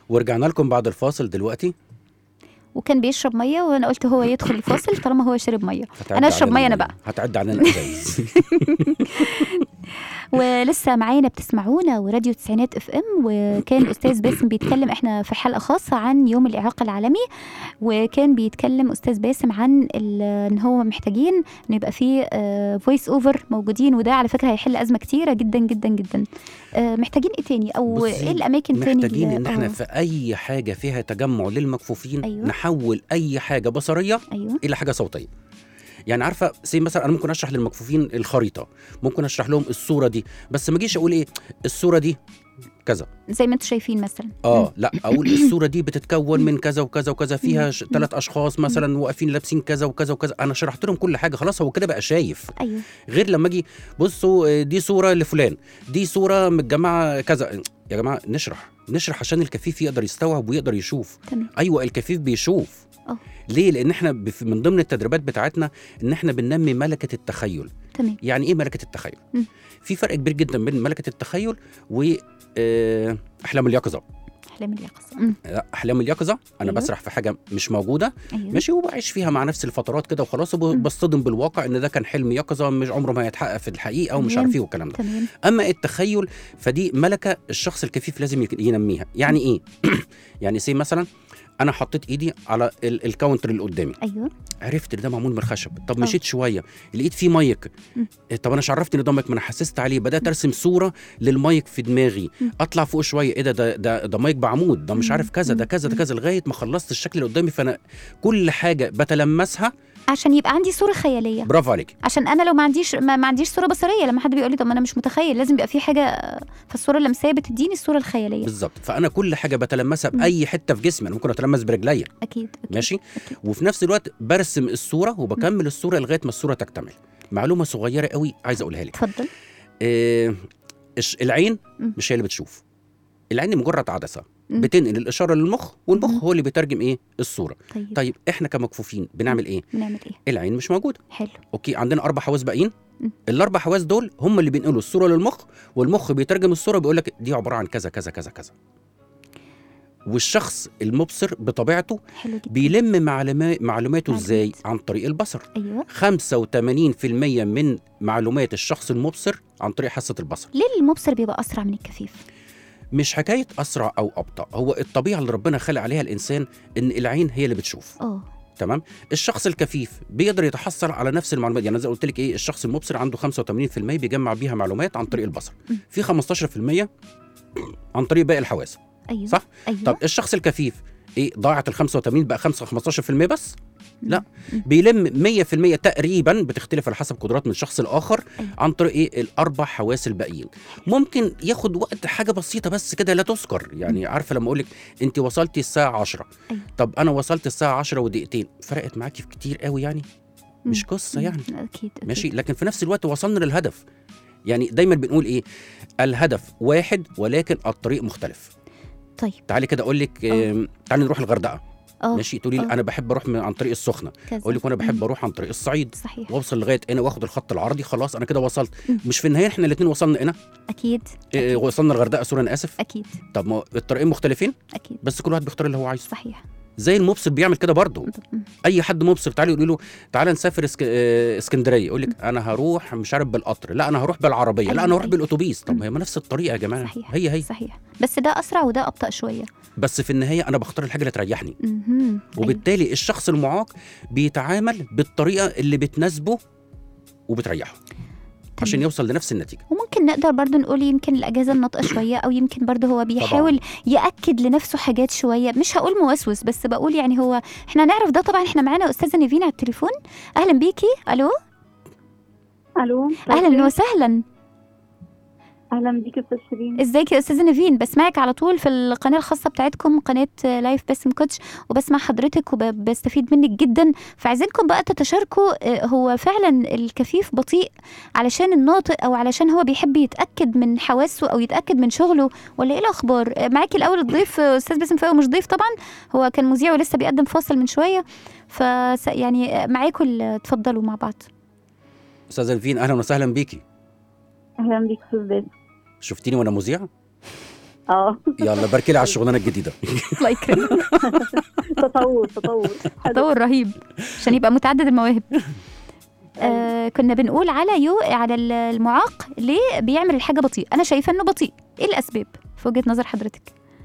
ورجعنا لكم بعد الفاصل دلوقتي وكان بيشرب ميه وانا قلت هو يدخل الفاصل طالما هو شرب ميه هتعدي أنا أشرب علينا مية أنا المية. بقى. هتعدي علينا الازايز ولسه معانا بتسمعونا وراديو تسعينات اف ام وكان استاذ باسم بيتكلم احنا في حلقه خاصه عن يوم الاعاقه العالمي وكان بيتكلم استاذ باسم عن ال- ان هو محتاجين ان يبقى فيه فويس اوفر موجودين وده على فكره هيحل ازمه كتيره جدا جدا جدا آه، محتاجين ايه تاني او بصي، ايه الاماكن تاني محتاجين اللي- ان احنا آه، في اي حاجه فيها تجمع للمكفوفين أيوة. نحول اي حاجه بصريه ايوه الى حاجه صوتيه يعني عارفه زي مثلا انا ممكن اشرح للمكفوفين الخريطه ممكن اشرح لهم الصوره دي بس ما اجيش اقول ايه الصوره دي كذا زي ما انتم شايفين مثلا اه لا اقول الصوره دي بتتكون من كذا وكذا وكذا فيها ثلاث اشخاص مثلا واقفين لابسين كذا وكذا وكذا انا شرحت لهم كل حاجه خلاص هو كده بقى شايف ايوه غير لما اجي بصوا آه، دي صوره لفلان دي صوره متجمعه كذا يا جماعه نشرح نشرح عشان الكفيف يقدر يستوعب ويقدر يشوف تمام ايوه الكفيف بيشوف اه ليه لان احنا بف- من ضمن التدريبات بتاعتنا ان احنا بننمي ملكه التخيل تمام يعني ايه ملكه التخيل مم. في فرق كبير جدا بين ملكه التخيل واحلام اليقظه احلام اليقظه أمم، لا، احلام اليقظه انا أيوة. أيوه؟ بسرح في حاجه مش موجوده ايوه ماشي وبعيش فيها مع نفس الفترات كده وخلاص وبصطدم بالواقع ان ده كان حلم يقظه مش عمره ما هيتحقق في الحقيقه ومش تمام. عارف ايه والكلام ده تمام اما التخيل فدي ملكه الشخص الكفيف لازم يك- ينميها يعني ايه يعني سي مثلا انا حطيت ايدي على ال- الكاونتر اللي قدامي ايوه عرفت ان ده معمول من الخشب طب آه. مشيت شويه لقيت فيه مايك مم. إيه، طب انا مش عرفت ان ده مايك ما انا حسست عليه بدات ارسم صوره للمايك في دماغي مم. اطلع فوق شويه ايه ده ده ده, ده مايك بعمود ده مش مم. عارف كذا ده مم. كذا ده مم. كذا لغايه ما خلصت الشكل اللي قدامي فانا كل حاجه بتلمسها عشان يبقى عندي صوره خياليه برافو عليك عشان انا لو ما عنديش ما, ما عنديش صوره بصريه لما حد بيقول لي طب ما انا مش متخيل لازم يبقى في حاجه فالصوره اللمسيه بتديني الصوره الخياليه بالظبط فانا كل حاجه بتلمسها مم. باي حته في جسمي انا ممكن اتلمس برجليا اكيد أكيد. ماشي أكيد. وفي نفس الوقت برسم الصوره وبكمل الصوره لغايه ما الصوره تكتمل معلومه صغيره قوي عايز اقولها لك اتفضل آه الش- العين مم. مش هي اللي بتشوف العين مجرد عدسه مم. بتنقل الاشاره للمخ والمخ مم. هو اللي بيترجم ايه الصوره طيب, طيب احنا كمكفوفين بنعمل ايه بنعمل ايه العين مش موجوده حلو اوكي عندنا اربع حواس باقيين مم. الاربع حواس دول هم اللي بينقلوا الصوره للمخ والمخ بيترجم الصوره بيقول لك دي عباره عن كذا كذا كذا كذا والشخص المبصر بطبيعته حلو جدا بيلم معلوما- معلوماته ازاي معلومات. عن طريق البصر ايوه 85% من معلومات الشخص المبصر عن طريق حاسه البصر ليه المبصر بيبقى اسرع من الكفيف مش حكايه اسرع او ابطا هو الطبيعه اللي ربنا خلق عليها الانسان ان العين هي اللي بتشوف اه تمام الشخص الكفيف بيقدر يتحصل على نفس المعلومات يعني زي قلت لك ايه الشخص المبصر عنده 85% بيجمع بيها معلومات عن طريق البصر مم. في 15% عن طريق باقي الحواس ايوه صح؟ ايوه طب الشخص الكفيف ايه ضاعت ال 85 بقى 5 15% بس لا مم. بيلم 100% تقريبا بتختلف على حسب قدرات من الشخص الاخر أيوة. عن طريق ايه الاربع حواس الباقيين ممكن ياخد وقت حاجه بسيطه بس كده لا تذكر يعني عارفه لما اقول لك انت وصلتي الساعه 10 أيوة. طب انا وصلت الساعه 10 ودقيقتين فرقت معاكي في كتير قوي يعني مش مم. قصه مم. يعني اكيد أكيد. ماشي لكن في نفس الوقت وصلنا للهدف يعني دايما بنقول ايه الهدف واحد ولكن الطريق مختلف طيب تعالي كده اقول لك آه. آم، تعالي نروح الغردقه اه ماشي تقولي لي آه. انا بحب اروح من عن طريق السخنه كذا اقول لك وانا بحب مم. اروح عن طريق الصعيد صحيح واوصل لغايه هنا واخد الخط العرضي خلاص انا كده وصلت مم. مش في النهايه احنا الاثنين وصلنا هنا اكيد إيه، أكيد. وصلنا الغردقه سوري انا اسف اكيد طب ما الطريقين مختلفين اكيد بس كل واحد بيختار اللي هو عايزه صحيح زي المبصر بيعمل كده برضه مم. اي حد مبصر تعالي يقول له تعالى نسافر اسك... آه، اسكندريه يقول لك انا هروح مش عارف بالقطر لا انا هروح بالعربيه لا أيوة، انا هروح أيوة. بالاتوبيس طب مم. ما هي ما نفس الطريقه يا جماعه صحيح هي هي صحيح بس ده اسرع وده ابطا شويه بس في النهايه انا بختار الحاجه اللي تريحني مهم. أيوة. وبالتالي الشخص المعاق بيتعامل بالطريقه اللي بتناسبه وبتريحه عشان تمام. يوصل لنفس النتيجه وممكن نقدر برضو نقول يمكن الأجازة الناطقة شوية أو يمكن برضو هو بيحاول يأكد لنفسه حاجات شوية مش هقول موسوس بس بقول يعني هو احنا نعرف ده طبعا احنا معانا أستاذة نيفين على التليفون أهلا بيكي ألو الو أهلا وسهلا اهلا بيك استاذ شيرين ازيك يا أستاذة نيفين بسمعك على طول في القناة الخاصة بتاعتكم قناة لايف باسم كوتش وبسمع حضرتك وبستفيد منك جدا فعايزينكم بقى تتشاركوا آه، هو فعلا الكفيف بطيء علشان الناطق او علشان هو بيحب يتاكد من حواسه او يتاكد من شغله ولا ايه الاخبار آه، معاكي الاول الضيف آه، استاذ باسم فايق مش ضيف طبعا هو كان مذيع ولسه بيقدم فاصل من شويه ف يعني آه، معاكم ال- اتفضلوا مع بعض استاذه نفين اهلا وسهلا بيكي اهلا بيك استاذ باسم شفتيني وانا مذيع اه يلا باركي لي على الشغلانه الجديده الله يكرمك تطور تطور حلو. تطور رهيب عشان يبقى متعدد المواهب آه كنا بنقول على يو على ال- المعاق ليه بيعمل الحاجه بطيء انا شايفه انه بطيء ايه الاسباب في وجهه نظر حضرتك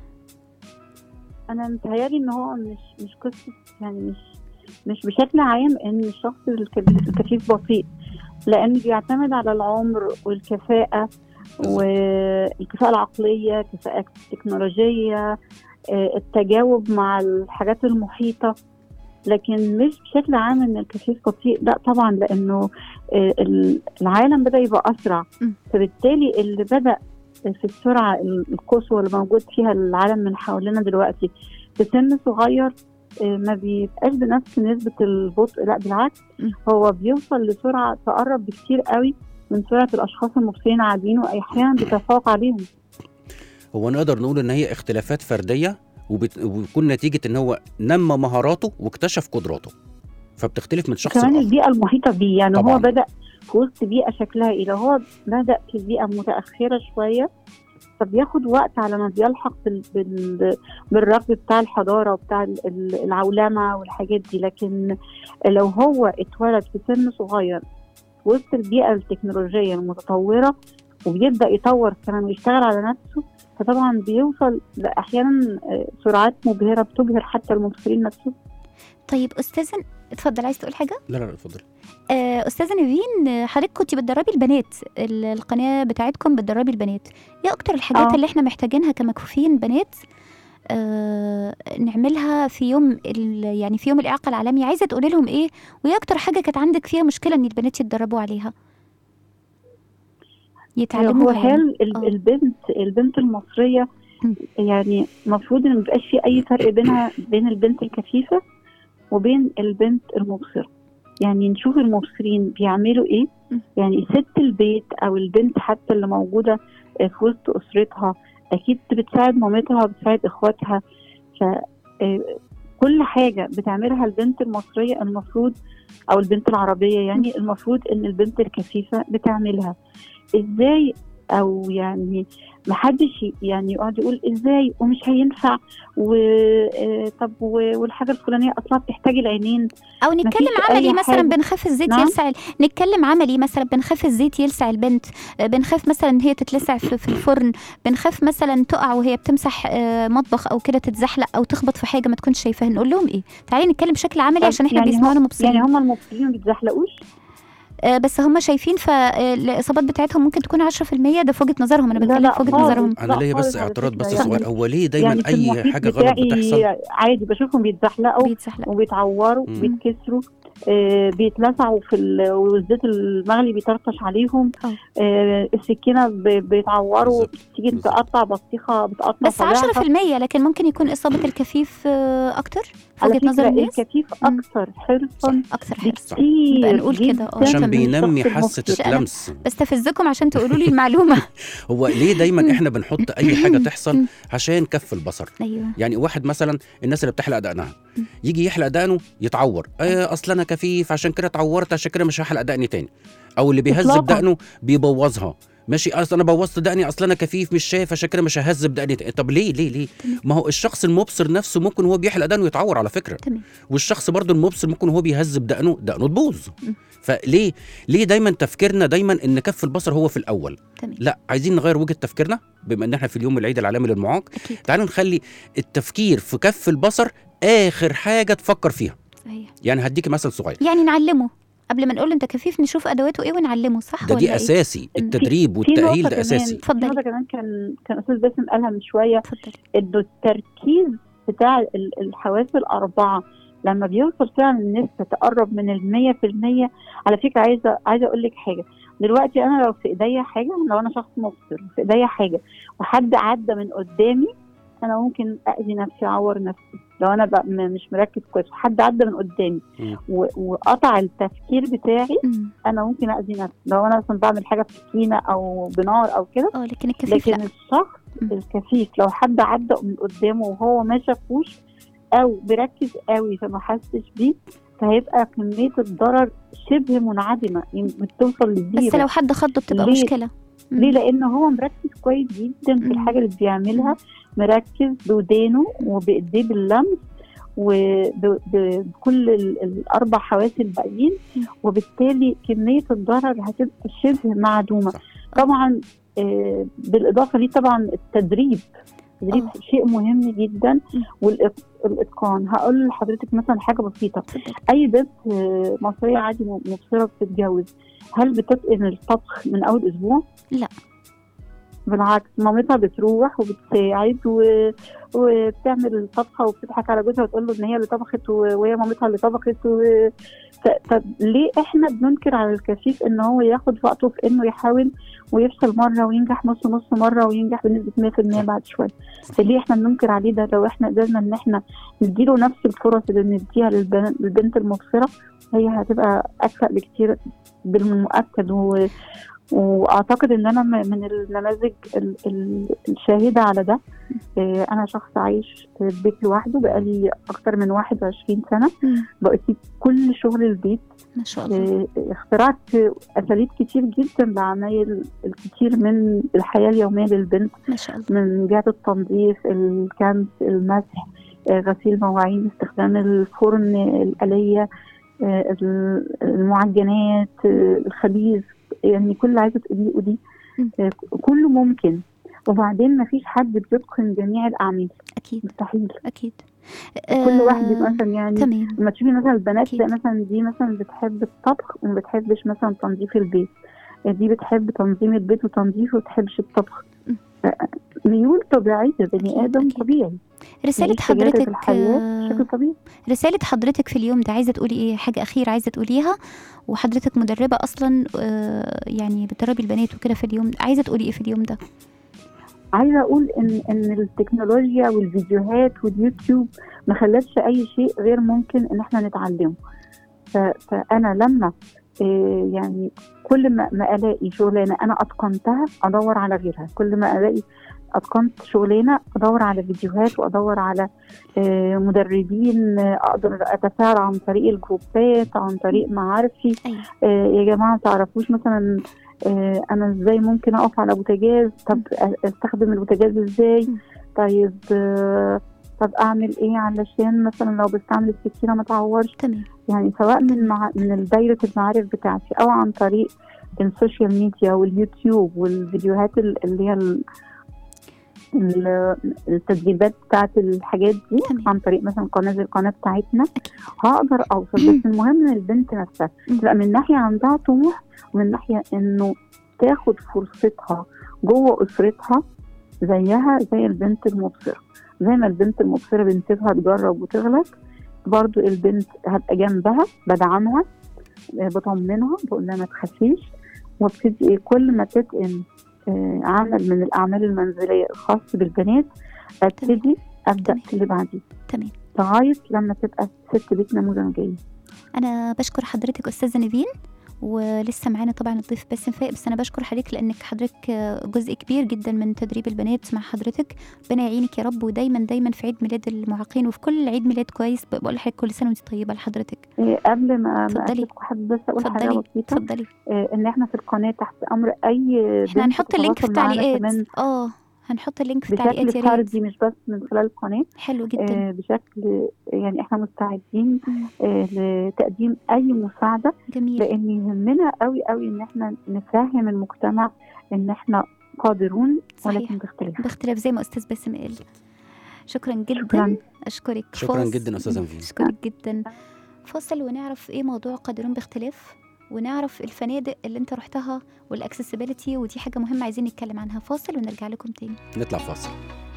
انا متهيألي ان هو مش مش قصه يعني مش مش بشكل عام ان الشخص الكفيف الكفيف بطيء لان بيعتمد على العمر والكفاءه والكفاءه العقليه الكفاءه التكنولوجيه آه، التجاوب مع الحاجات المحيطه لكن مش بشكل عام ان الكفيف بطيء لا طبعا لانه آه، ال- العالم بدا يبقى اسرع م. فبالتالي اللي بدا في السرعه القصوى اللي موجود فيها العالم من حوالينا دلوقتي في سن صغير آه، ما بيبقاش بنفس نسبه البطء لا بالعكس م. هو بيوصل لسرعه تقرب بكتير قوي من سرعه الاشخاص المبصرين عاديين واحيانا بيتفوق عليهم هو نقدر نقول ان هي اختلافات فرديه وبت... وبتكون نتيجه ان هو نمى مهاراته واكتشف قدراته فبتختلف من شخص كمان لاخر البيئه المحيطه بيه يعني طبعاً. هو بدا في وسط بيئه شكلها ايه لو هو بدا في بيئه متاخره شويه فبياخد وقت على ما بيلحق بال... بال... بالركب بتاع الحضاره وبتاع ال- ال- العولمه والحاجات دي لكن لو هو اتولد في سن صغير وسط البيئه التكنولوجيه المتطوره وبيبدا يطور كمان ويشتغل على نفسه فطبعا بيوصل احيانا آه، سرعات مبهره بتبهر حتى المبصرين نفسهم طيب استاذه اتفضل عايز تقول حاجه لا لا لا اتفضل آه، استاذه نيفين آه، حضرتك كنت بتدربي البنات ال- القناه بتاعتكم بتدربي البنات ايه اكتر الحاجات آه. اللي احنا محتاجينها كمكفوفين بنات آه نعملها في يوم ال- يعني في يوم الاعاقه العالمي عايزه تقولي لهم ايه وايه اكتر حاجه كانت عندك فيها مشكله ان البنات يتدربوا عليها هو يتعلموها يعني. هل ال- آه. البنت البنت المصريه م. يعني المفروض ان ميبقاش في اي فرق بينها بين البنت الكفيفه وبين البنت المبصره يعني نشوف المبصرين بيعملوا ايه م. يعني ست البيت او البنت حتى اللي موجوده في وسط اسرتها اكيد بتساعد مامتها وبتساعد اخواتها ف آه، كل حاجه بتعملها البنت المصريه المفروض او البنت العربيه يعني المفروض ان البنت الكفيفه بتعملها ازاي او يعني محدش ي- يعني يقعد يقول ازاي ومش هينفع وطب والحاجه الفلانيه اصلا بتحتاج العينين او نتكلم مفيش عملي أي مثلا حاجة. بنخاف الزيت نعم. يلسع ال- نتكلم عملي مثلا بنخاف الزيت يلسع البنت آه، بنخاف مثلا ان هي تتلسع في, في الفرن بنخاف مثلا تقع وهي بتمسح آه، مطبخ او كده تتزحلق او تخبط في حاجه ما تكونش شايفاها نقول لهم ايه تعالي نتكلم بشكل عملي طب عشان احنا يعني بيسمعونا هم- مبصرين يعني هم المبصرين ما بيتزحلقوش آه، بس هم شايفين فالاصابات بتاعتهم ممكن تكون 10% ده في وجهه نظرهم انا لا، بتكلم لا في وجهه خالص. نظرهم انا لا ليا بس خالص على اعتراض فكرة بس يعني. صغير هو ليه دايما يعني في اي المحيط حاجه غلط بتاعي بتحصل عادي بشوفهم بيتزحلقوا بيتزحلق وبيتعوروا مم. وبيتكسروا آه بيتلسعوا في ال- والزيت المغلي بيطرطش عليهم آه. آه السكينه ب- بيتعوروا بالظبط. تيجي بالظبط. تقطع بطيخه بتقطع بس صباعها. 10% لكن ممكن يكون اصابه الكفيف آه، اكتر في على وجهه نظر فكره الناس الكفيف مم. اكثر حرصا اكثر حرص بكتير يبقى نقول كده، جداً آه. عشان تمام. من بينمي الشخص حاسه المبصر. اللمس بستفزكم عشان تقولوا لي المعلومه هو ليه دايما احنا بنحط اي حاجه تحصل مم. عشان كف البصر ايوه يعني واحد مثلا الناس اللي بتحلق دقنها يجي يحلق دقنه يتعور آه اصل انا كفيف عشان كده اتعورت عشان كده مش هحلق دقني تاني او اللي بيهذب إطلاقاً. دقنه بيبوظها ماشي اصل انا بوظت دقني اصل انا كفيف مش شايف عشان كده مش ههذب دقني تاني. طب ليه ليه ليه ما هو الشخص المبصر نفسه ممكن هو بيحلق دقنه يتعور على فكره تمام والشخص برضه المبصر ممكن هو بيهذب دقنه دقنه تبوظ مم. فليه ليه دايما تفكيرنا دايما ان كف البصر هو في الاول تمام لا عايزين نغير وجهه تفكيرنا بما ان احنا في اليوم العيد العالمي للمعاق اكيد تعالوا نخلي التفكير في كف البصر اخر حاجه تفكر فيها صحيح يعني هديك مثل صغير يعني نعلمه قبل ما نقول له انت كفيف نشوف ادواته ايه ونعلمه صح ده ولا دي ايه؟ اساسي التدريب في والتاهيل نقطة ده اساسي كمان اتفضلي. في نقطة كمان كان كان أستاذ باسم قالها من شوية اتفضلي إنه التركيز بتاع ال- الحواس الأربعة لما بيوصل فعلا النسبة تقرب من المية في المية على فكرة عايزة عايزة أقول لك حاجة دلوقتي أنا لو في إيديا حاجة لو أنا شخص مبصر في إيديا حاجة وحد عدى من قدامي أنا ممكن أذي نفسي أعور نفسي لو أنا بقى م- مش مركز كويس وحد عدى من قدامي مم. و- وقطع التفكير بتاعي أمم. أنا ممكن أذي نفسي لو أنا مثلا بعمل حاجة بسكينة أو بنار أو كده اه لكن الكفيف لكن لا الشخص مم. الكفيف لو حد عدى من قدامه وهو ما شافوش او بيركز قوي فما حسش بيه فهيبقى كميه الضرر شبه منعدمه يمكن توصل بس لزيرو لو حد خضه بتبقى ليه؟ مشكله ليه لان هو مركز كويس جدا في مم. الحاجه اللي بيعملها مركز بودانه وبايديه باللمس وبكل الاربع حواس الباقيين مم. وبالتالي كميه الضرر هتبقى شبه معدومه صح. طبعا آه، بالاضافه ليه طبعا التدريب التدريب آه. شيء مهم جدا مم. والاتقان هقول لحضرتك مثلا حاجه بسيطه اتفضلي. اي بنت آه، مصريه عادي م- مبصره بتتجوز هل بتتقن الطبخ من اول اسبوع؟ لا. بالعكس مامتها بتروح وبتساعد و... وبتعمل الطبخه وبتضحك على جوزها وتقول له ان هي اللي طبخت و... وهي مامتها اللي طبخت و... ف... طب ليه احنا بننكر على الكفيف ان هو ياخد وقته في انه يحاول ويفشل مره وينجح نص نص مره وينجح بنسبه 100% بعد شويه فليه احنا بننكر عليه ده لو احنا قدرنا ان احنا نديله نفس الفرص اللي بنديها للبن- للبنت المبصره هي هتبقى اكفأ بكتير بالمؤكد و... واعتقد ان انا م- من النماذج ال- ال- الشاهده على ده آه، انا شخص عايش في بيت لوحده بقالي اكتر من 21 سنه مم. بقيت كل شغل البيت ما شاء الله آه، اخترعت اساليب كتير جدا لعمايل الكتير من الحياه اليوميه للبنت ما شاء الله من جهه التنظيف الكنس المسح آه، غسيل مواعين استخدام الفرن الآلية آه، المعجنات آه، الخبيز يعني كل اللي عايزه تقوليه قوليه مم. آه، كله ممكن وبعدين ما فيش حد بيتقن جميع الاعمال اكيد مستحيل اكيد كل واحد آه، مثلا يعني تمام لما تشوفي مثلا البنات أكيد. تلاقي مثلا دي مثلا بتحب الطبخ وما بتحبش مثلا تنظيف البيت دي بتحب تنظيم البيت وتنظيفه وما بتحبش الطبخ م. ف- ميول طبيعية بني أكيد، آدم أكيد. طبيعي رسالة يعيش تجارب حضرتك الحياة آه، بشكل طبيعي رسالة حضرتك في اليوم ده عايزة تقولي ايه حاجة أخيرة عايزة تقوليها وحضرتك مدربة أصلا آه، يعني بتدربي البنات وكده في اليوم عايزة تقولي ايه في اليوم ده عايزة أقول إن إن التكنولوجيا والفيديوهات واليوتيوب ما خلتش أي شيء غير ممكن إن إحنا نتعلمه ف- فأنا لما إيه، يعني كل ما ما ألاقي شغلانة أنا أتقنتها أدور على غيرها كل ما ألاقي أتقنت شغلانة أدور على فيديوهات وأدور على آه، مدربين آه، أقدر أتفاعل عن طريق الجروبات عن طريق معارفي أيوة آه، يا جماعه ما تعرفوش مثلا آه، انا ازاي ممكن اقف على بوتاجاز طب أ- استخدم البوتاجاز ازاي مم. طيب آه، طب اعمل ايه علشان مثلا لو بستعمل السكينه ما تعورش تمام يعني سواء من مع من دايره المعارف بتاعتي او عن طريق السوشيال ميديا واليوتيوب والفيديوهات ال- اللي هي ال- ال- التدريبات بتاعت الحاجات دي تمام. عن طريق مثلا قناه زي القناه بتاعتنا أكيد. هقدر اوصل بس المهم ان البنت نفسها مم. تبقى من ناحيه عندها طموح ومن ناحيه انه تاخد فرصتها جوه اسرتها زيها زي البنت المبصره زي ما البنت المبصره بنسيبها تجرب وتغلط برضو البنت هبقى جنبها بدعمها آه، بطمنها بقول لها ما تخافيش وابتدي إيه، كل ما تتقن آه، عمل من الاعمال المنزليه الخاص بالبنات ابتدي ابدا تمام. في اللي بعديه تمام لغايه لما تبقى ست بيت نموذجيه أنا بشكر حضرتك أستاذة نيفين ولسه معانا طبعا الضيف باسم فايق بس انا بشكر حضرتك لانك حضرتك آه، جزء كبير جدا من تدريب البنات مع حضرتك ربنا يعينك يا رب ودايما دايما في عيد ميلاد المعاقين وفي كل عيد ميلاد كويس بقول لحضرتك كل سنه وانت طيبه لحضرتك آه، قبل ما ما اتفضلي. اسيبكم حابه بس اقول حاجه اتفضلي بسيطه اتفضلي آه، ان احنا في القناه تحت امر اي احنا بنت هنحط اللينك في تتواصل معانا التعليقات كمان اه هنحط اللينك في التعليقات بشكل يا ريت فردي مش بس من خلال القناه حلو جدا آه، بشكل يعني احنا مستعدين مم. آه، لتقديم اي مساعده جميل لان يهمنا قوي قوي ان احنا نفهم المجتمع ان احنا قادرون صحيح. ولكن باختلاف باختلاف زي ما استاذ باسم قال شكرا جدا شكراً. اشكرك شكراً فاصل. جداً أستاذة نيفين. اشكرك جدا فاصل ونعرف ايه موضوع قادرون باختلاف ونعرف الفنادق اللي انت رحتها والاكسسبيلتي ودي حاجه مهمه عايزين نتكلم عنها فاصل ونرجع لكم تاني نطلع فاصل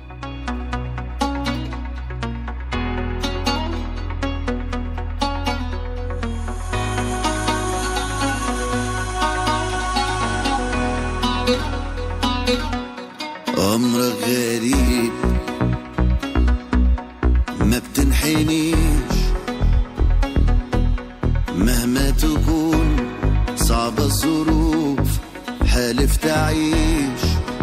أمرك غريب ما بتنحنيش مهما تكون صعبة الظروف حالف تعيش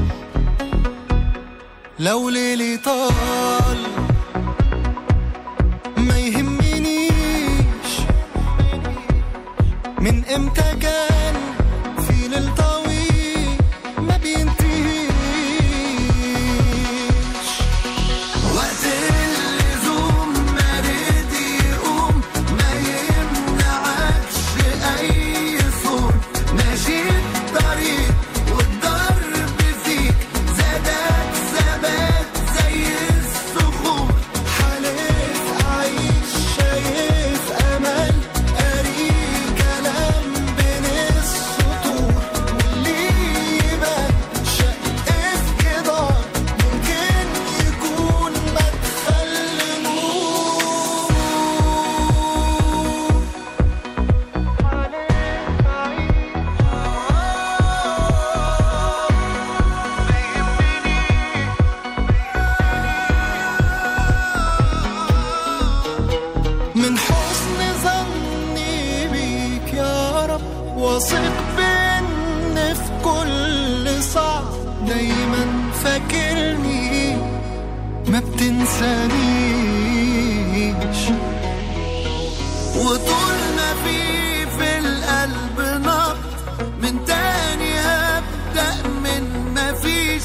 لو ليلي طال ما يهمنيش من امتى كان في ليل طويل ما فاكرني ما بتنسانيش وطول ما في في القلب نبض من تاني هبدأ من ما فيش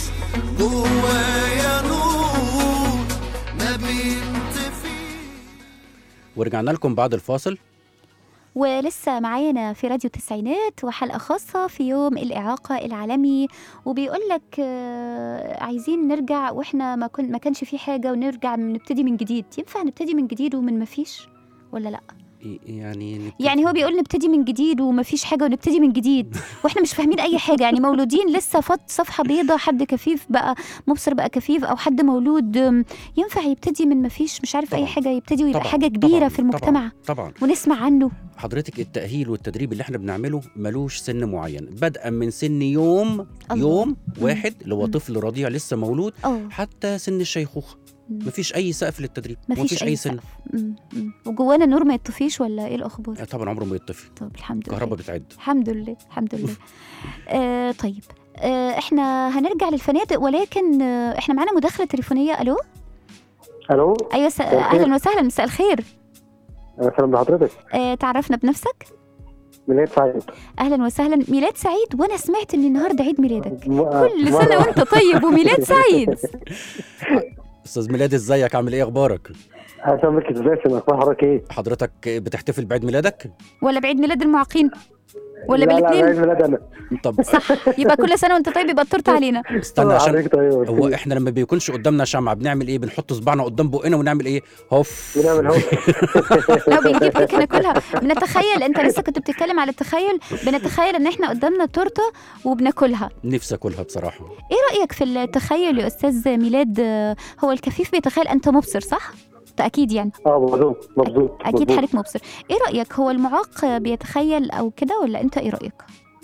جوايا نور ما بينطفيش ورجعنا لكم بعد الفاصل ولسه معانا في راديو التسعينات وحلقة خاصة في يوم الإعاقة العالمي وبيقول لك آه، عايزين نرجع واحنا ما, كن ما كانش في حاجة ونرجع نبتدي من جديد ينفع نبتدي من جديد ومن ما فيش ولا لا يعني نبتدي- يعني هو بيقول نبتدي من جديد وما فيش حاجة ونبتدي من جديد واحنا مش فاهمين أي حاجة يعني مولودين لسه فط صفحة بيضة حد كفيف بقى مبصر بقى كفيف أو حد مولود آم، ينفع يبتدي من ما فيش مش عارف أي طبعاً. حاجة يبتدي ويبقى طبعاً، حاجة كبيرة طبعاً، في المجتمع طبعا ونسمع عنه حضرتك التأهيل والتدريب اللي احنا بنعمله ملوش سن معين بدءا من سن يوم الله. يوم واحد اللي هو مم. طفل رضيع لسه مولود اه حتى سن الشيخوخة مم. مفيش أي سقف للتدريب مفيش أي سن سقف. مم. مم. وجوانا النور ما يطفيش ولا ايه الاخبار آه، طبعا عمره ما يطفي طب الحمد لله الكهرباء بتعد الحمد لله الحمد لله آه طيب آه احنا هنرجع للفنادق ولكن آه احنا معانا مداخله تليفونيه الو الو ايوه س... مساء الخير. اهلا وسهلا مساء الخير اهلا بحضرتك آه تعرفنا بنفسك ميلاد سعيد اهلا وسهلا ميلاد سعيد وانا سمعت ان النهارده عيد ميلادك م- كل مرة- سنه وانت طيب وميلاد سعيد أستاذ ميلاد ازيك عامل إيه أخبارك؟ اهلا بك ازيك اخبار حضرتك ايه؟ حضرتك بتحتفل بعيد ميلادك؟ ولا بعيد ميلاد المعاقين ولا لا لا بالاثنين بعيد ميلاد انا طب يبقى كل سنه وانت طيب يبقى التورته علينا استنى عشان حضرتك طيب هو احنا لما بيكونش قدامنا شمعة بنعمل ايه؟ بنحط صباعنا قدام بقنا ونعمل ايه؟ هوف بنعمل هو لو بنجيب كيكه ناكلها بنتخيل انت لسه كنت بتتكلم على التخيل بنتخيل ان احنا قدامنا تورته وبناكلها نفسي اكلها بصراحة ايه رايك في التخيل يا استاذ ميلاد آه، هو الكفيف بيتخيل انت مبصر صح ده اكيد يعني اه مبسوط مبسوط اكيد مبسوط. حضرتك مبصر ايه رايك هو المعاق بيتخيل او كده ولا انت ايه رايك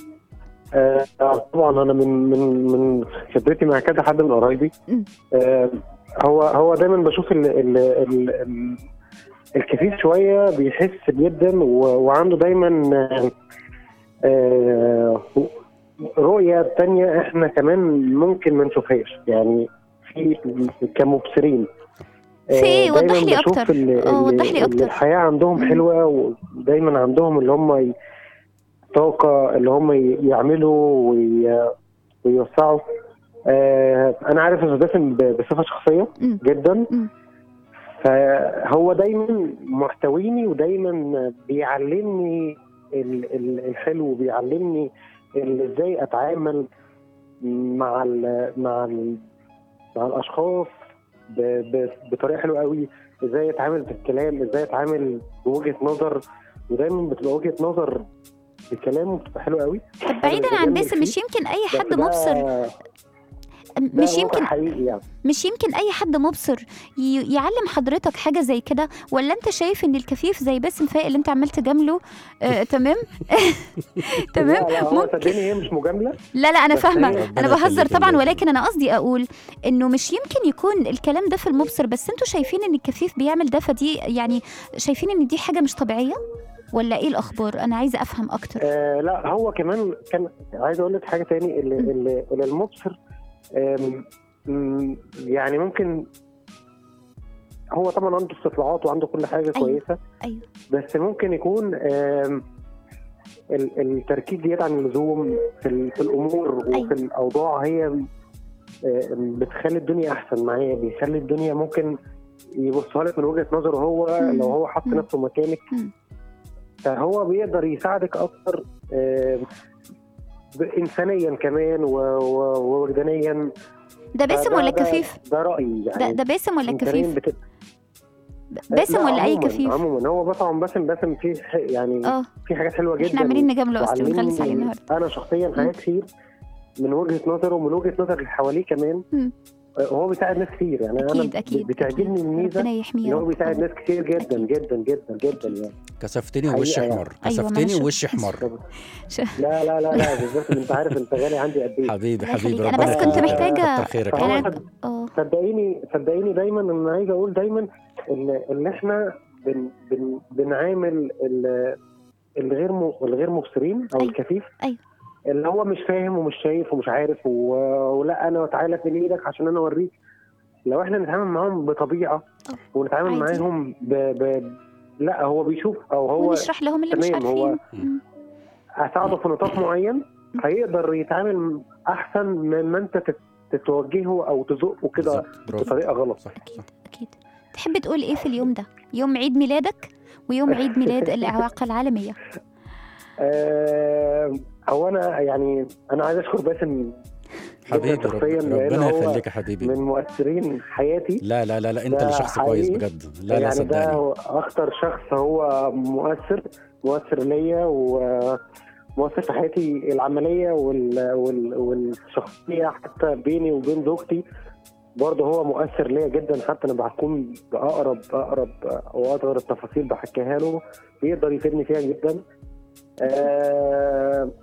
آه آه، طبعا انا من من من خبرتي مع كذا حد من قرايبي مم. آه هو هو دايما بشوف ال ال ال ال الكفيف شويه بيحس جدا و- وعنده دايما آه، آه رؤيه تانية احنا كمان ممكن ما نشوفهاش يعني في كمبصرين في إيه؟ آه، دايماً وضح لي بشوف أكتر. ال- آه، ال- وضح لي أكتر. الحياه عندهم مم. حلوه ودايما عندهم اللي هم ي- طاقه اللي هم ي- يعملوا وي- ويوسعوا آه انا عارف استاذ باسم ب- بصفه شخصيه مم. جدا مم. فهو دايما محتويني ودايما بيعلمني ال- ال- الحلو وبيعلمني ال- ازاي اتعامل مع ال مع ال مع الاشخاص ب- ب- بطريقه حلوه قوي ازاي اتعامل بالكلام ازاي اتعامل بوجهه نظر ودايما بتبقى وجهه نظر بكلامه بتبقى حلوه قوي طب بعيدا عن باسم مش يمكن اي حد مبصر مش يمكن حقيقي يعني مش يمكن اي حد مبصر ي- يعلم حضرتك حاجه زي كده ولا انت شايف ان الكفيف زي باسم فايق اللي انت عمال تجامله آه، تمام تمام لا لا هو ممكن صدقني هي مش مجامله لا لا انا بس فاهمه هي- انا ربنا بهزر يخليك طبعا يا ولكن انا قصدي اقول انه مش يمكن يكون الكلام ده في المبصر بس انتوا شايفين ان الكفيف بيعمل ده فدي يعني شايفين ان دي حاجه مش طبيعيه ولا ايه الاخبار انا عايزه افهم اكتر آه لا هو كمان كان عايز اقول لك حاجه تاني اللي, م. اللي, اللي المبصر آم، م، يعني ممكن هو طبعا عنده استطلاعات وعنده كل حاجه أيوة. كويسه ايوه بس ممكن يكون آم، ال- التركيز زياده عن اللزوم في, ال- في الامور وفي أيوة. الاوضاع هي آم، بتخلي الدنيا احسن معاه بيخلي الدنيا ممكن يبصها لك من وجهه نظره هو مم. لو هو حط مم. نفسه مكانك مم. فهو بيقدر يساعدك اكتر آم، ب- انسانيا كمان و- و- ووجدانيا ده باسم فده- ولا ده- كفيف ده رايي ده يعني ده باسم ولا إنسانياً كفيف بت- باسم لا، ولا اي عموماً- كفيف عموما هو طبعا باسم باسم فيه ح- يعني اه في حاجات حلوه جدا احنا عاملين نجامله اصلا وعلمني بنغلس عليه النهارده انا شخصيا حاجات كتير من وجهه نظره ومن وجهه نظر اللي حواليه كمان مم. آه، هو بيساعد ناس كتير يعني اكيد انا اكيد بتعجبني أكيد. الميزه ربنا يحميه ان يا هو رب بيساعد طبعاً. ناس كتير جدا أكيد. جدا جدا جدا يعني كسفتني ووشي حقيقة احمر أيوة، كسفتني معلش. ووشي احمر لا لا لا لا بالذات انت عارف انت غالي عندي قد ايه حبيبي الله حبيبي يخليك. أنا ربنا بس كنت يخليك. محتاجة- كتر خيرك فهو يعني يا رب. صد- اه صدقيني صدقيني دايما انا عايز اقول دايما ان ان احنا بن بن بنعامل ال- الغير م- الغير مبصرين او أيوة. الكفيف أيوة. اللي هو مش فاهم ومش شايف ومش عارف و... ولا انا تعالى في ايدك عشان انا اوريك لو احنا نتعامل معاهم بطبيعه ونتعامل عادي. معاهم ب... ب... لا هو بيشوف او هو ونشرح لهم اللي مش تمام هو عارفين مم. اساعده في نطاق معين هيقدر يتعامل احسن من ما انت تت- تتوجهه او تزقه كده بالظبط برافو بطريقه غلط صح صح اكيد تحب تقول ايه في اليوم ده يوم عيد ميلادك ويوم عيد ميلاد الاعاقه العالميه آه، هو انا يعني انا عايز اشكر باسم حبيبي جداً رب- شخصياً لأن ربنا هو يخليك يا حبيبي من مؤثرين حياتي لا لا لا لا انت ده اللي شخص كويس حقيقي. بجد لا لا يعني صدقني ده اكتر شخص هو مؤثر مؤثر ليا ومؤثر في حياتي العمليه وال... وال... والشخصيه حتى بيني وبين زوجتي برضه هو مؤثر ليا جدا حتى انا بكون باقرب اقرب واصغر التفاصيل بحكيها له بيقدر يفيدني فيها جدا آه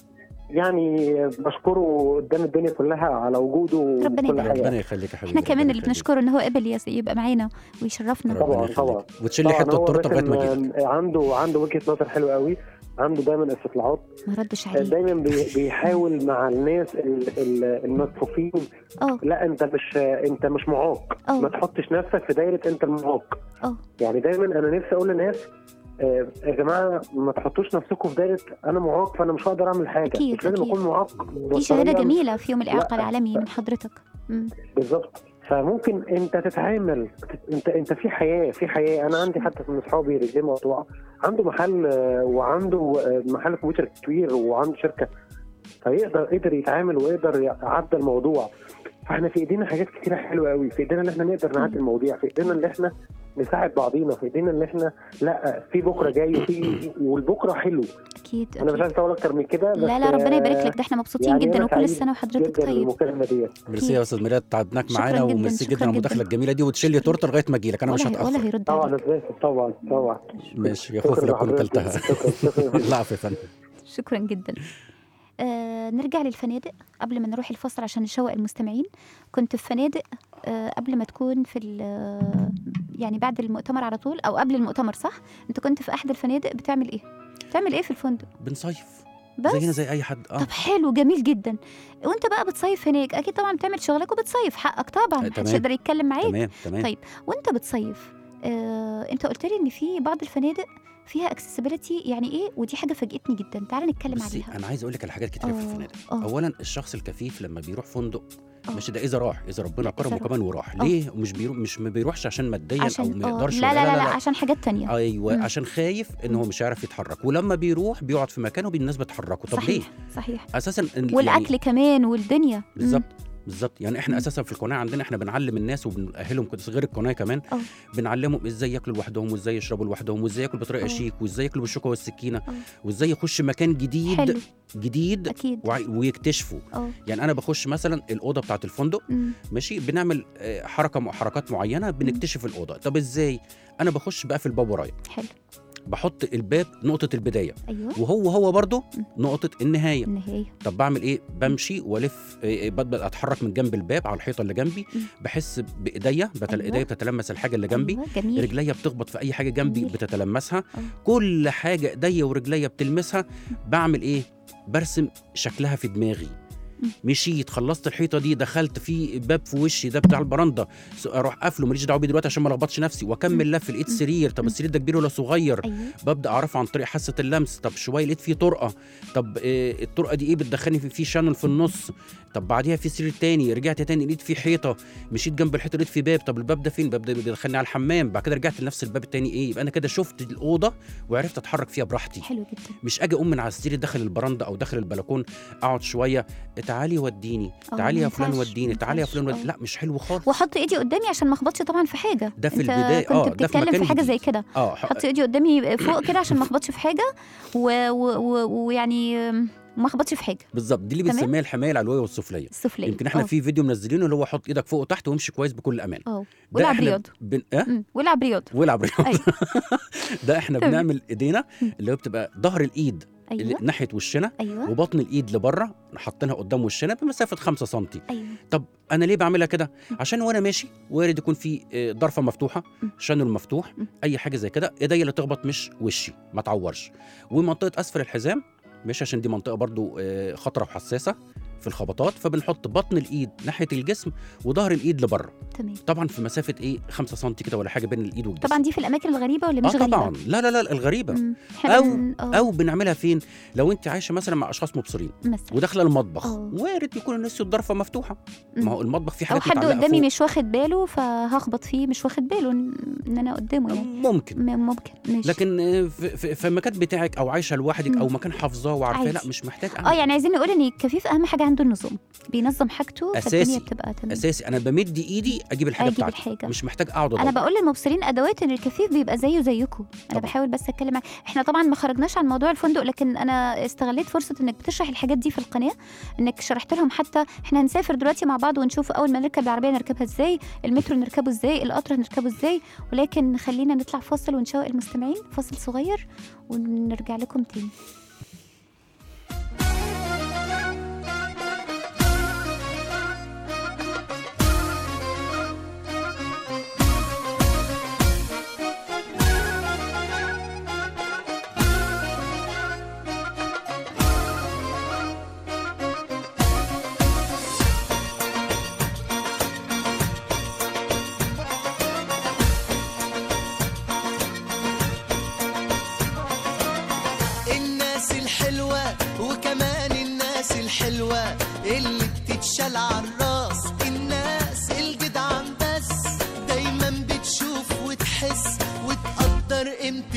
يعني بشكره قدام الدنيا كلها على وجوده ربنا وكل يبارك. حاجه ربنا يخليك يا حبيبي احنا كمان ربنا اللي يخليك. بنشكره ان هو قبل يس- يبقى معانا ويشرفنا ربنا طبعاً، يخليك. طبعاً. وتشيل لي طبعاً حته هو التورته لغايه ما باسم، اجيلك آه، عنده عنده وجهه نظر حلوه قوي عنده دايما استطلاعات ما ردش عليه دايما بي- بيحاول مع الناس ال- ال- المكفوفين اه لا انت مش انت مش معاق اه. ما تحطش نفسك في دايره انت المعاق اه. يعني دايما انا نفسي اقول للناس آه، يا جماعه ما تحطوش نفسكم في دايره انا معاق فانا مش هقدر اعمل حاجه أكيد، مش لازم أكيد. اكون معاق دي شهاده بطريقة- جميله في يوم الاعاقه لا. العالمي من حضرتك مم. بالظبط فممكن انت تتعامل انت انت في حياه في حياه انا عندي حتى من اصحابي رجال مقطوعه عنده محل آه، وعنده آه، محل كمبيوتر كبير وعنده شركه فيقدر قدر يتعامل ويقدر يعدى الموضوع فاحنا في ايدينا حاجات كتيره حلوه قوي في ايدينا ان احنا نقدر نعدي المواضيع في ايدينا ان احنا نساعد بعضينا في ايدينا ان احنا لا في بكره جاي وفي والبكره حلو اكيد انا مش أكيد. عايز اطول اكتر من كده بس لا لا ربنا يبارك آه، لك ده احنا مبسوطين يعني جدا أنا وكل سعيد سنه وحضرتك جدا طيب بالمكالمه ديت ميرسي يا استاذ ميلاد تعبناك شكراً معانا جداً، وميرسي شكراً جدا على المداخله جداً. الجميله دي وتشيل لي تورته لغايه ما اجيلك انا مش ولا ولا هتاخر هيرد طبعا عليك أنا آسف، طبعا طبعا ماشي يا شكراً خوف لو كنت لحضرتك. كلتها شكراً، شكراً. العفو يا فندم شكرا جدا آه نرجع للفنادق قبل ما نروح الفصل عشان نشوق المستمعين كنت في فنادق آه قبل ما تكون في ال- يعني بعد المؤتمر على طول او قبل المؤتمر صح انت كنت في احد الفنادق بتعمل ايه بتعمل ايه في الفندق بنصيف بس زينا زي اي حد اه طب حلو جميل جدا وانت بقى بتصيف هناك اكيد طبعا بتعمل شغلك وبتصيف حقك طبعا آه، محدش تمام. يقدر يتكلم معاك تمام تمام طيب وانت بتصيف آه، انت قلت لي ان في بعض الفنادق فيها اكسسبيليتي يعني ايه ودي حاجه فاجئتني جدا تعال نتكلم بصي عليها انا عايز اقول لك على حاجات كتير في آه، الفنادق آه. اولا الشخص الكفيف لما بيروح فندق آه. مش ده اذا راح اذا ربنا كرمه إذا كمان وراح آه. ليه ومش بيروح مش ما بيروحش عشان ماديا او عشان ما آه، يقدرش لا ولا- لا لا, لا عشان حاجات تانية ايوه مم. عشان خايف ان هو مش عارف يتحرك ولما بيروح بيقعد في مكانه الناس بتحركه طب ليه صحيح صحيح اساسا إن- والاكل يعني كمان والدنيا مم. بالظبط بالظبط يعني احنا مم. اساسا في القناه عندنا احنا بنعلم الناس وبنأهلهم كده غير القناه كمان آه. بنعلمهم ازاي ياكلوا لوحدهم وازاي يشربوا لوحدهم وازاي ياكلوا بطريقه آه. شيك وازاي ياكلوا بالشوكه والسكينه آه. وازاي يخش مكان جديد حلو جديد اكيد وع- ويكتشفوا اه يعني انا بخش مثلا الاوضه بتاعه الفندق مم. ماشي بنعمل آه، حركه حركات معينه بنكتشف الاوضه طب ازاي انا بخش بقى في الباب ورايا حلو بحط الباب نقطه البدايه ايوه وهو هو برضه مم. نقطه النهايه النهايه طب بعمل ايه بمشي والف إيه، ببدا اتحرك من جنب الباب على الحيطه اللي جنبي مم. بحس بايديا بتل أيوة. ايديا بتتلمس الحاجه اللي جنبي أيوة. جميل رجليا بتخبط في اي حاجه جنبي جميل. بتتلمسها آه. كل حاجه ايديا ورجليا بتلمسها بعمل ايه برسم شكلها في دماغي مم. مشيت خلصت الحيطه دي دخلت في باب في وشي ده بتاع البرندة س- اروح قافله ماليش دعوه بيه دلوقتي عشان ما لخبطش نفسي واكمل لف لقيت مم. سرير طب مم. السرير ده كبير ولا صغير ايوه ببدا اعرفه عن طريق حاسه اللمس طب شويه لقيت فيه طرقه طب إيه الطرقه دي ايه بتدخلني في في شانل في النص طب بعديها في سرير تاني رجعت تاني لقيت فيه حيطه مشيت جنب الحيطه لقيت فيه باب طب الباب ده فين الباب ده بيدخلني على الحمام بعد كده رجعت لنفس الباب التاني ايه يبقى انا كده شفت الاوضه وعرفت اتحرك فيها براحتي حلو جدا مش اجي اقوم من على السرير داخل البرندة او داخل البلكون اقعد شويه تعالي وديني آه، تعالي ما يا فلان ينفعش، وديني ما تعالي يا ينفعش، فلان آه. وديني لا مش حلو خالص واحط ايدي قدامي عشان ما اخبطش طبعا في حاجه ده في انت البداية، كنت آه، ده في بتتكلم في, مكان حاجه زي جديد. كده اه ح- حط ايدي قدامي فوق كده عشان ما اخبطش في حاجه و- و- و- ويعني ما اخبطش في حاجه بالظبط دي اللي تمام. بنسميها الحمايه العلويه والسفليه السفليه يمكن احنا آه. في فيديو منزلينه اللي هو حط ايدك فوق وتحت وامشي كويس بكل امان اه ده والعب احنا رياض بن... أه؟ مم، والعب رياض والعب رياضه أيوة. ده احنا تمام. بنعمل ايدينا اللي هو بتبقى ظهر الايد اللي ايوه ناحيه وشنا ايوه وبطن الايد لبره حاطينها قدام وشنا بمسافه 5 سم ايوه طب انا ليه بعملها كده عشان وانا ماشي وارد يكون في آه، ضرفه مفتوحه م. شانل مفتوح م. اي حاجه زي كده ايديا اللي تخبط مش وشي ما تعورش ومنطقه اسفل الحزام مش عشان دي منطقه برضو آه، خطره وحساسه في الخبطات فبنحط بطن الايد ناحيه الجسم وظهر الايد لبره تمام طبعا في مسافه ايه 5 سم كده ولا حاجه بين الايد والجسم طبعا دي في الاماكن الغريبه ولا مش اه غريبه طبعا لا لا لا الغريبه مم. إحنا او بن- آه، او بنعملها فين لو انت عايشه مثلا مع اشخاص مبصرين مثلا وداخله المطبخ آه. وارد يكون الناس الضرفه مفتوحه ما هو المطبخ فيه او حاجات حد متعلقة قدامي فوق. مش واخد باله فهخبط فيه مش واخد باله ان إن انا قدامه يعني ممكن م- ممكن ماشي لكن آه، في, في, في المكان بتاعك او عايشه لوحدك او مكان حافظاه وعارفاه عادي. لا مش محتاج اه يعني عايزين نقول ان الكفيف اهم حاجه عنده النظام بينظم حاجته فالدنيا اساسي بتبقى تمام اساسي انا بمد ايدي اجيب الحاجه أجيب بتاعتي الحاجة. مش محتاج اقعد انا ادور بقول للمبصرين ادوات ان الكفيف بيبقى زيه زيكم انا بحاول بس اتكلم معاك احنا طبعا ما خرجناش عن موضوع الفندق لكن انا استغليت فرصه انك بتشرح الحاجات دي في القناه انك شرحت لهم حتى احنا هنسافر دلوقتي مع بعض ونشوف اول ما نركب العربيه نركبها ازاي المترو نركبه ازاي القطر هنركبه ازاي ولكن خلينا نطلع فاصل ونشوق المستمعين فاصل صغير ونرجع لكم تاني الناس الحلوة وكمان الناس الحلوة اللي بتتشال عالراس الناس الجدعان بس دايما بتشوف وتحس وتقدر قيمة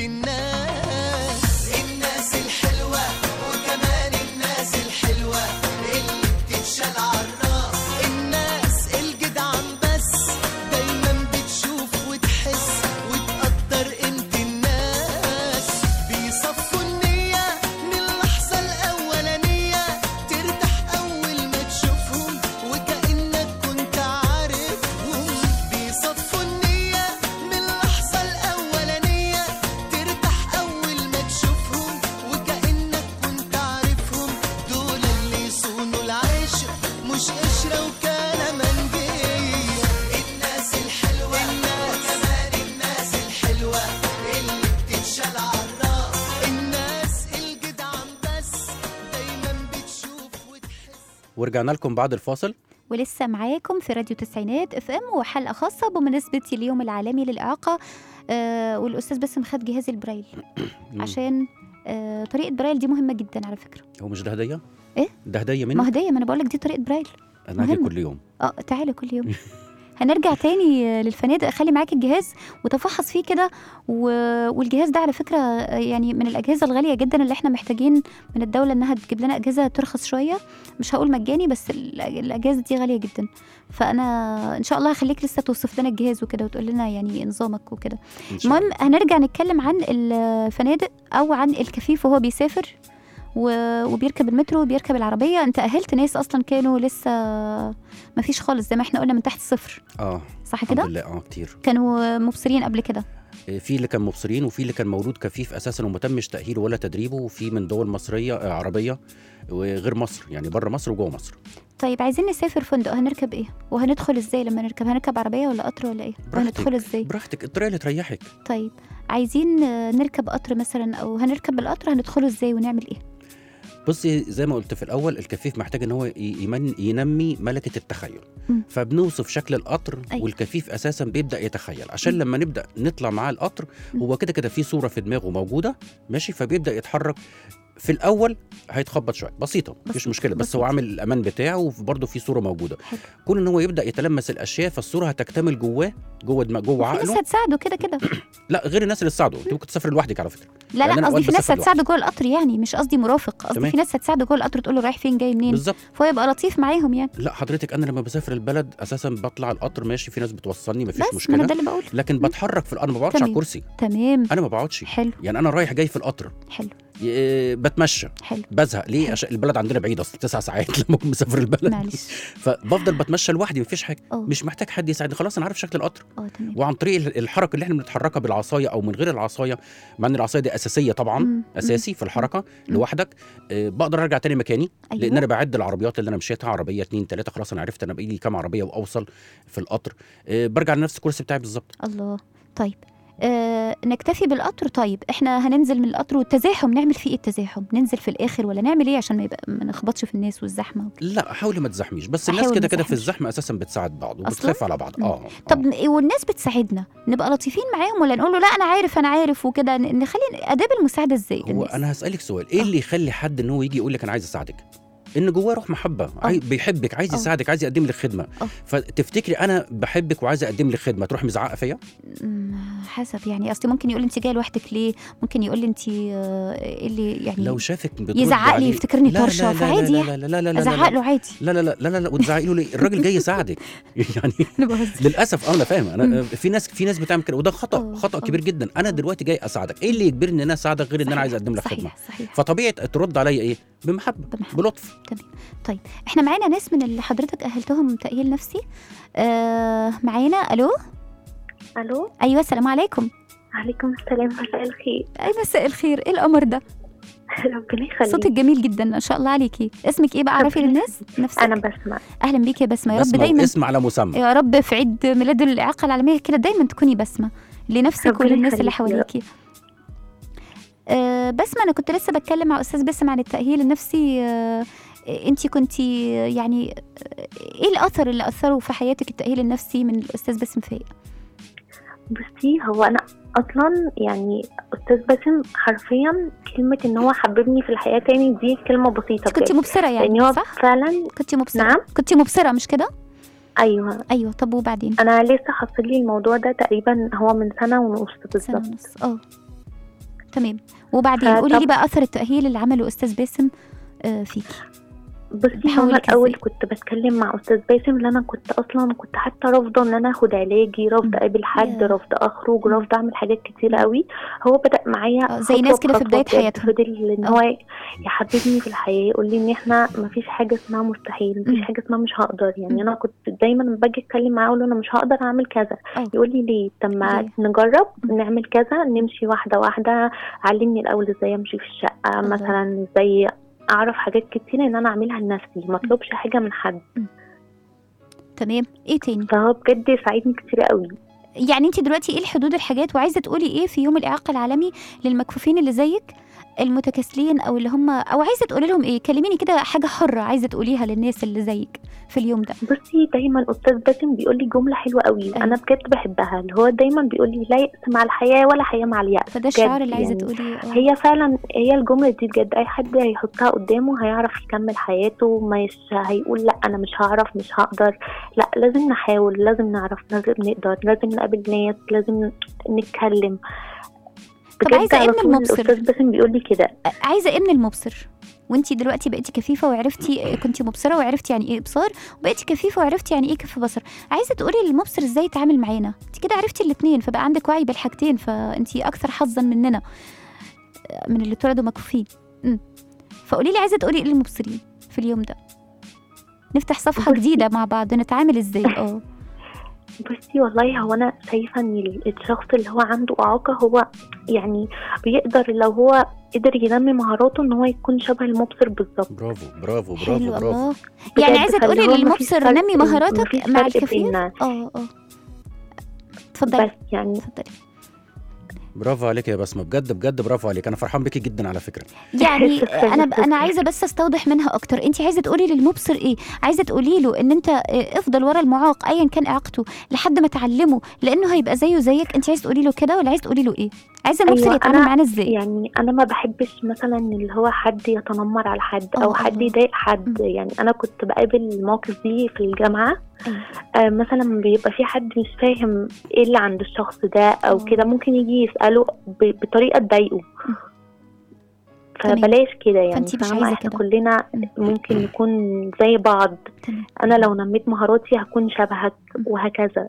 الناس الناس الحلوة وكمان الناس الحلوة اللي بتتشال عالراس الناس الجدعان بس دايما بتشوف وتحس وتقدر قيمة الناس بيصفوا النية من اللحظة الأولانية ترتاح أول ما تشوفهم وكأنك كنت عارفهم بيصفوا النية من اللحظة الأولانية ترتاح أول ما تشوفهم وكأنك كنت عارفهم دول اللي يصونوا العشرة مش قشرة وكلام منديل الناس الحلوة وكمان الناس الحلوة اللي بتتشال عالراس الناس الجدعان بس دايما بتشوف ورجعنا لكم بعد الفاصل ولسه معاكم في راديو تسعينات اف ام وحلقه خاصه بمناسبه اليوم العالمي للاعاقه آه والاستاذ باسم خد جهاز البرايل مم. عشان آه طريقه برايل دي مهمه جدا على فكره هو مش ده هديه ايه ده هديه ما مني هديه ما انا بقول لك دي طريقه برايل انا هاجي مهمة. كل يوم اه تعالى كل يوم هنرجع تاني آه، للفنادق خلي معاك الجهاز وتفحص فيه كده و... والجهاز ده على فكره آه، يعني من الاجهزه الغاليه جدا اللي احنا محتاجين من الدوله انها تجيب لنا اجهزه ترخص شويه مش هقول مجاني بس ال- الاجهزه دي غاليه جدا فانا ان شاء الله هخليك لسه توصف لنا الجهاز وكده وتقول لنا يعني نظامك وكده إن شاء المهم هنرجع نتكلم عن الفنادق او عن الكفيف وهو بيسافر و- وبيركب المترو وبيركب العربيه انت اهلت ناس اصلا كانوا لسه ما فيش خالص زي ما احنا قلنا من تحت الصفر اه صح الحمد كده لله اه كتير كانوا مبصرين قبل كده آه، في اللي كان مبصرين وفي اللي كان مولود كفيف اساسا وما تمش تاهيله ولا تدريبه وفي من دول مصريه آه، عربيه وغير مصر يعني بره مصر وجوه مصر طيب عايزين نسافر فندق هنركب ايه وهندخل ازاي لما نركب هنركب عربيه ولا قطر ولا ايه وهندخل ازاي براحتك الطريقه اللي تريحك طيب عايزين آه، نركب قطر مثلا او هنركب بالقطر هندخله ازاي ونعمل ايه بصي زي ما قلت في الاول الكفيف محتاج ان هو ي- يمن ينمي ملكه التخيل مم. فبنوصف شكل القطر أيوة. والكفيف اساسا بيبدا يتخيل عشان لما نبدا نطلع معاه القطر هو كده كده في صوره في دماغه موجوده ماشي فبيبدا يتحرك في الاول هيتخبط شويه بسيطه مفيش بسيط- مشكله بس بسيط. هو عامل الامان بتاعه وبرده في صوره موجوده حلو. كون ان هو يبدا يتلمس الاشياء فالصوره هتكتمل جواه جوه دماغ جوه في ناس عقله هتساعده كده كده لا غير الناس اللي تساعده انت ممكن تسافر لوحدك على فكره لا يعني لا أنا قصدي أوقات في ناس بسافر لوحدي. هتساعده جوه القطر يعني مش قصدي مرافق قصدي تمام. في ناس هتساعده جوه القطر تقول له رايح فين جاي منين بالظبط فهو يبقى لطيف معاهم يعني لا حضرتك انا لما بسافر البلد اساسا بطلع القطر ماشي في ناس بتوصلني مفيش بس ما مشكله انا ده اللي بقوله لكن بتحرك في الارض ما بقعدش على تمام. الكرسي تمام انا ما بقعدش حلو يعني انا رايح جاي في القطر حلو ي- بتمشى حلو بزهق ليه عشان البلد عندنا بعيد اصلا تسع ساعات لما اكون مسافر البلد معلش فبفضل بتمشى لوحدي مفيش حاجه أوه. مش محتاج حد يساعدني خلاص انا عارف شكل القطر اه تمام وعن طريق الحركه اللي احنا بنتحركها بالعصايه او من غير العصايه مع ان العصايه دي اساسيه طبعا مم. اساسي في الحركه لوحدك آه، بقدر ارجع تاني مكاني أيوة. لان انا بعد العربيات اللي انا مشيتها عربيه اتنين تلاته خلاص انا عرفت انا باقي لي كام عربيه واوصل في القطر آه، برجع لنفس الكرسي بتاعي بالظبط الله طيب آه نكتفي بالقطر طيب احنا هننزل من القطر والتزاحم نعمل فيه ايه التزاحم ننزل في الاخر ولا نعمل ايه عشان ما يبقى ما نخبطش في الناس والزحمه لا حاولي ما تزحميش بس الناس أحاول كده ما كده في أزحمش. الزحمه اساسا بتساعد بعض أصلاً؟ وبتخاف على بعض مم. اه طب ن- والناس بتساعدنا نبقى لطيفين معاهم ولا نقول له لا انا عارف انا عارف وكده ن- نخلي اداب المساعده ازاي هو للناس؟ انا هسالك سؤال ايه اللي يخلي حد ان هو يجي يقول لك انا عايز اساعدك ان جواه روح محبه عاي... بيحبك عايز آه. يساعدك عايز يقدم لك خدمه آه. فتفتكري انا بحبك وعايز اقدم لك خدمه تروح مزعقه فيا مم، حسب يعني اصل ممكن يقول انت جايه لوحدك ليه ممكن يقول انت آه، ايه اللي يعني لو شافك بترد يزعق لي عليه- يفتكرني لا، لا، طرشه لا، لا، فعادي لا يعني لا لا لا لا ازعق له عادي لا لا لا لا لا, لا وتزعقي له ليه الراجل جاي يساعدك يعني انا بهزر للاسف اه انا فاهم انا مم. في ناس في ناس بتعمل كده وده خطا آه، خطا آه. كبير جدا انا دلوقتي جاي اساعدك ايه اللي يجبرني ان انا اساعدك غير ان انا عايز اقدم لك خدمه صحيح صحيح فطبيعي ترد عليا ايه بمحبه بمحبة. بلطف طيب احنا معانا ناس من اللي حضرتك اهلتهم تاهيل نفسي آه معانا الو الو ايوه السلام عليكم عليكم السلام مساء الخير اي مساء الخير ايه القمر ده ربنا يخليك صوتك جميل جدا ما شاء الله عليكي اسمك ايه بقى عرفي للناس نفسك انا بسمع اهلا بيكي يا بسمه يا رب بسمة دايما اسم على مسمى يا رب في عيد ميلاد الاعاقه العالميه كده دايما تكوني بسمه لنفسك ربنا وللناس اللي يخليكي يا رب. حواليكي آه بسمه انا كنت لسه بتكلم مع استاذ باسم عن التاهيل النفسي آه انت كنت يعني آه، ايه الاثر اللي اثره في حياتك التاهيل النفسي من الاستاذ باسم فايق بصي هو انا اصلا يعني استاذ باسم حرفيا كلمه ان هو حببني في الحياه تاني دي كلمه بسيطه كنت بجد. مبصره لان يعني هو صح فعلا كنت مبصره نعم كنت مبصره مش كده ايوه ايوه طب وبعدين انا لسه حاصل لي الموضوع ده تقريبا هو من سنه ونص سنه بالظبط ونص اه تمام وبعدين قولي لي فطب- بقى اثر التاهيل اللي عمله استاذ باسم آه فيكي بصي هو بيحولك انا الاول إزاي؟ كنت بتكلم مع استاذ باسم اللي انا كنت اصلا كنت حتى رافضه ان انا اخد علاجي رافضه اقابل حد ياه. رافضه اخرج رافضه اعمل حاجات كتير قوي هو بدا معايا آه، زي خطوة ناس كده في بخطوة بداية بجد. حياتهم. فضل ان هو يحببني في الحياه يقول لي ان احنا ما فيش حاجه اسمها مستحيل ما فيش مم. حاجه اسمها مش هقدر يعني مم. انا كنت دايما لما باجي اتكلم معاه اقول له انا مش هقدر اعمل كذا آه. يقول لي ليه طب ما ليه؟ نجرب مم. نعمل كذا نمشي واحده واحده علمني الاول ازاي امشي في الشقه الله. مثلا ازاي اعرف حاجات كتير ان انا اعملها لنفسي ما اطلبش حاجه من حد تمام ايه تاني فهو بجد ساعدني كتير قوي يعني انت دلوقتي ايه الحدود الحاجات وعايزه تقولي ايه في يوم الاعاقه العالمي للمكفوفين اللي زيك المتكاسلين او اللي هم او عايزه تقولي لهم ايه كلميني كده حاجه حره عايزه تقوليها للناس اللي زيك في اليوم ده بصي دايما استاذ باسم بيقول لي جمله حلوه قوي أيوة. انا بجد بحبها اللي هو دايما بيقول لي لا يأس مع الحياه ولا حياه مع اليأس فده بجد الشعار اللي عايزه يعني تقولي اه هي فعلا هي الجمله دي بجد اي حد هيحطها قدامه هيعرف يكمل حياته مش هيقول لا انا مش هعرف مش هقدر لا لازم نحاول لازم نعرف لازم نقدر لازم نقابل ناس لازم نتكلم طب بجد عايزة على ابن طول المبصر. الاستاذ باسم بيقول لي كده عايزه ابن المبصر وانتي دلوقتي بقيتي كفيفه وعرفتي كنتي مبصره وعرفتي يعني ايه ابصار وبقيتي كفيفه وعرفتي يعني ايه كف بصر عايزه تقولي للمبصر ازاي يتعامل معانا انت كده عرفتي الاثنين فبقى عندك وعي بالحاجتين فانتي اكثر حظا مننا من اللي اتولدوا مكفوفين أمم. فقولي لي عايزه تقولي ايه للمبصرين في اليوم ده نفتح صفحه بصي. جديده مع بعض نتعامل ازاي اه بصي والله هو انا شايفه ان ال- الشخص اللي هو عنده اعاقه هو يعني بيقدر لو هو قدر ينمي مهاراته ان هو يكون شبه المبصر بالظبط برافو برافو برافو حلو برافو الله بجد، يعني عايزه فاللي تقولي هو مفيش للمبصر فرق- نمي مهاراتك مفيش مع فرق الكفيف بين- اه اه اتفضلي بس يعني اتفضلي برافو عليك يا بسمه بجد بجد برافو عليك انا فرحان بيكي جدا على فكره يعني شكراً، انا شكراً. انا عايزه بس استوضح منها اكتر انت عايزه تقولي للمبصر ايه عايزه تقولي له ان انت آه، افضل ورا المعاق ايا كان اعاقته لحد ما تعلمه لانه هيبقى زيه زيك انت عايزه تقولي له كده ولا عايزه تقولي له ايه عايزه المبصر أيوة، يتعامل أنا معانا ازاي يعني انا ما بحبش مثلا اللي هو حد يتنمر على حد او آه، حد آه. يضايق حد يعني انا كنت بقابل المواقف دي في الجامعه أيوة. آه مثلا بيبقى في حد مش فاهم ايه اللي عند الشخص ده او آه. كده ممكن يجي يساله ب- بطريقه تضايقه تمام. فبلاش كده يعني فأنتي مش فاهمة عايزة احنا كده. كلنا ممكن نكون زي بعض تمام. انا لو نميت مهاراتي هكون شبهك وهكذا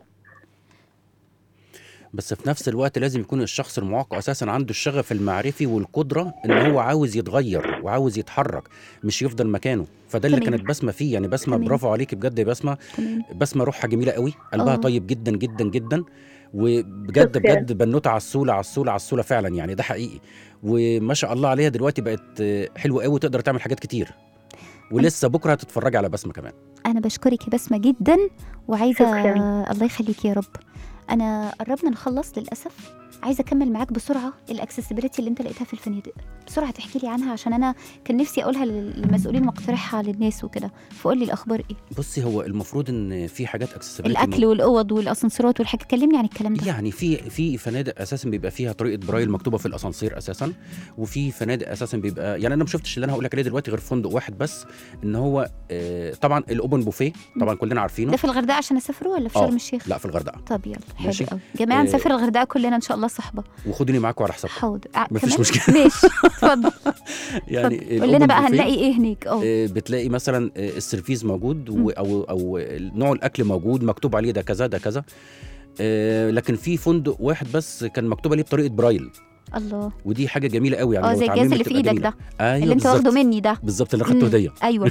بس في نفس الوقت لازم يكون الشخص المعاق اساسا عنده الشغف المعرفي والقدره ان هو عاوز يتغير وعاوز يتحرك مش يفضل مكانه فده اللي تمام. كانت بسمه فيه يعني بسمه تمام. برافو عليكي بجد يا بسمه تمام بسمه روحها جميله قوي قلبها آه. طيب جدا جدا جدا وبجد شكراً. بجد بنوته عسوله عسوله عسوله فعلا يعني ده حقيقي وما شاء الله عليها دلوقتي بقت آه، حلوه قوي وتقدر تعمل حاجات كتير ولسه بكره هتتفرجي على بسمه كمان انا بشكرك يا بسمه جدا وعايزه شكراً. الله يخليكي يا رب انا قربنا نخلص للاسف عايزه اكمل معاك بسرعه الاكسسبيليتي اللي انت لقيتها في الفنادق بسرعه تحكي لي عنها عشان انا كان نفسي اقولها للمسؤولين واقترحها للناس وكده فقول لي الاخبار ايه بصي هو المفروض ان في حاجات اكسسبيلتي الاكل والاوض والاسانسيرات والحاجات كلمني عن الكلام ده يعني في في فنادق اساسا بيبقى فيها طريقه برايل مكتوبه في الاسانسير اساسا وفي فنادق اساسا بيبقى يعني انا ما شفتش اللي انا هقول لك عليه دلوقتي غير فندق واحد بس ان هو آه طبعا الاوبن بوفيه طبعا كلنا عارفينه ده في الغردقه عشان اسافره ولا في آه، شرم الشيخ لا في الغردقه طب يلا ماشي. حلو قوي جماعه آه، نسافر الغردقه كلنا ان شاء الله صحبه وخدوني معاكم على حسابكم حاضر ع- مفيش كمان؟ مشكلة. ماشي اتفضل يعني اتفضل. قول لنا الأوبن بقى بوفيه، هنلاقي ايه هناك اه آه، بتلاقي مثلا آه، السيرفيز موجود و- او او نوع الاكل موجود مكتوب عليه ده كذا ده كذا آه، لكن في فندق واحد بس كان مكتوب عليه بطريقه برايل الله ودي حاجه جميله قوي يعني اه لو زي اتعممت الجهاز اللي في بتبقى ايدك جميلة. ده ايوه اللي انت بالظبط. واخده مني ده بالظبط اللي خدته مم، هديه ايوه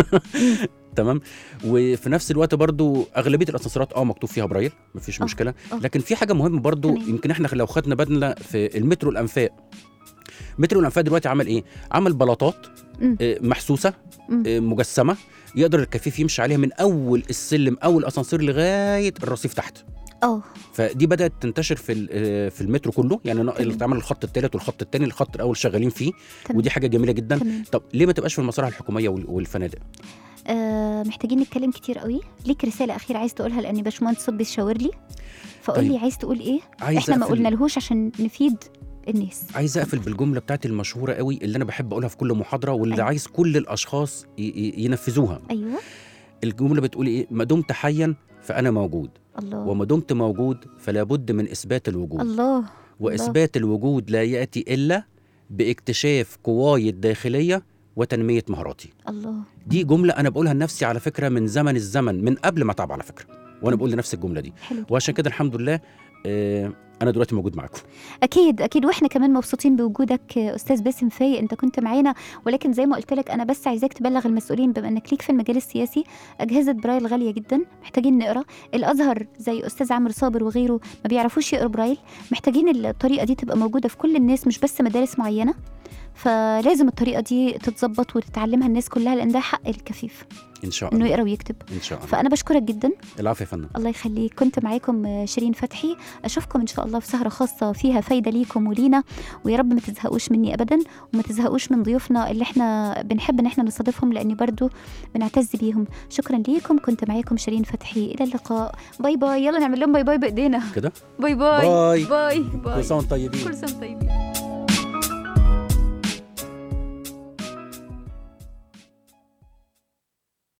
تمام وفي نفس الوقت برضو اغلبيه الاسانسيرات اه مكتوب فيها برايل مفيش آه، مشكله آه. لكن في حاجه مهمه برضو تمام. يمكن احنا لو خدنا بالنا في المترو الانفاق مترو الانفاق دلوقتي عمل ايه عمل بلاطات مم. آه، محسوسه مم. آه، مجسمه يقدر الكفيف يمشي عليها من اول السلم او الاسانسير لغايه الرصيف تحت اه فدي بدات تنتشر في ال- آه، في المترو كله يعني نا- اللي اتعمل الخط الثالث والخط الثاني الخط الاول شغالين فيه تمام. ودي حاجه جميله جدا تمام. طب ليه ما تبقاش في المصالح الحكوميه وال- والفنادق آه محتاجين نتكلم كتير قوي ليك رساله اخيره عايز تقولها لان باشمهندس صبي بيشاور لي فقول طيب. لي عايز تقول ايه عايز احنا ما أقفل- قلنا لهوش عشان نفيد الناس عايز اقفل بالجمله بتاعتي المشهوره قوي اللي انا بحب اقولها في كل محاضره واللي أيوة. عايز كل الاشخاص ي- ي- ينفذوها ايوه الجمله بتقول ايه ما دمت حيا فانا موجود الله وما دمت موجود فلا بد من اثبات الوجود الله واثبات الوجود لا ياتي الا باكتشاف قواي الداخليه وتنميه مهاراتي الله دي جمله انا بقولها لنفسي على فكره من زمن الزمن من قبل ما اتعب على فكره وانا بقول لنفسي الجمله دي حلو وعشان كده الحمد لله آه انا دلوقتي موجود معاكم اكيد اكيد واحنا كمان مبسوطين بوجودك آه، استاذ باسم فايق انت كنت معانا ولكن زي ما قلت لك انا بس عايزاك تبلغ المسؤولين بما انك ليك في المجال السياسي اجهزه برايل غاليه جدا محتاجين نقرا الازهر زي استاذ عمرو صابر وغيره ما بيعرفوش يقروا برايل محتاجين الطريقه دي تبقى موجوده في كل الناس مش بس مدارس معينه فلازم الطريقه دي تتظبط وتتعلمها الناس كلها لان ده حق الكفيف ان شاء انه الله يقرا ويكتب ان شاء الله فانا بشكرك جدا العفو يا فندم الله يخليك كنت معاكم آه، شيرين فتحي اشوفكم ان شاء الله في سهره خاصه فيها فايده ليكم ولينا ويا رب ما تزهقوش مني ابدا وما تزهقوش من ضيوفنا اللي احنا بنحب ان احنا نستضيفهم لاني برضو بنعتز بيهم شكرا ليكم كنت معاكم شيرين فتحي الى اللقاء باي باي يلا نعمل لهم باي باي بايدينا كده باي باي باي. باي باي كل سنه وانتم طيبين كل سنه وأنتم طيبين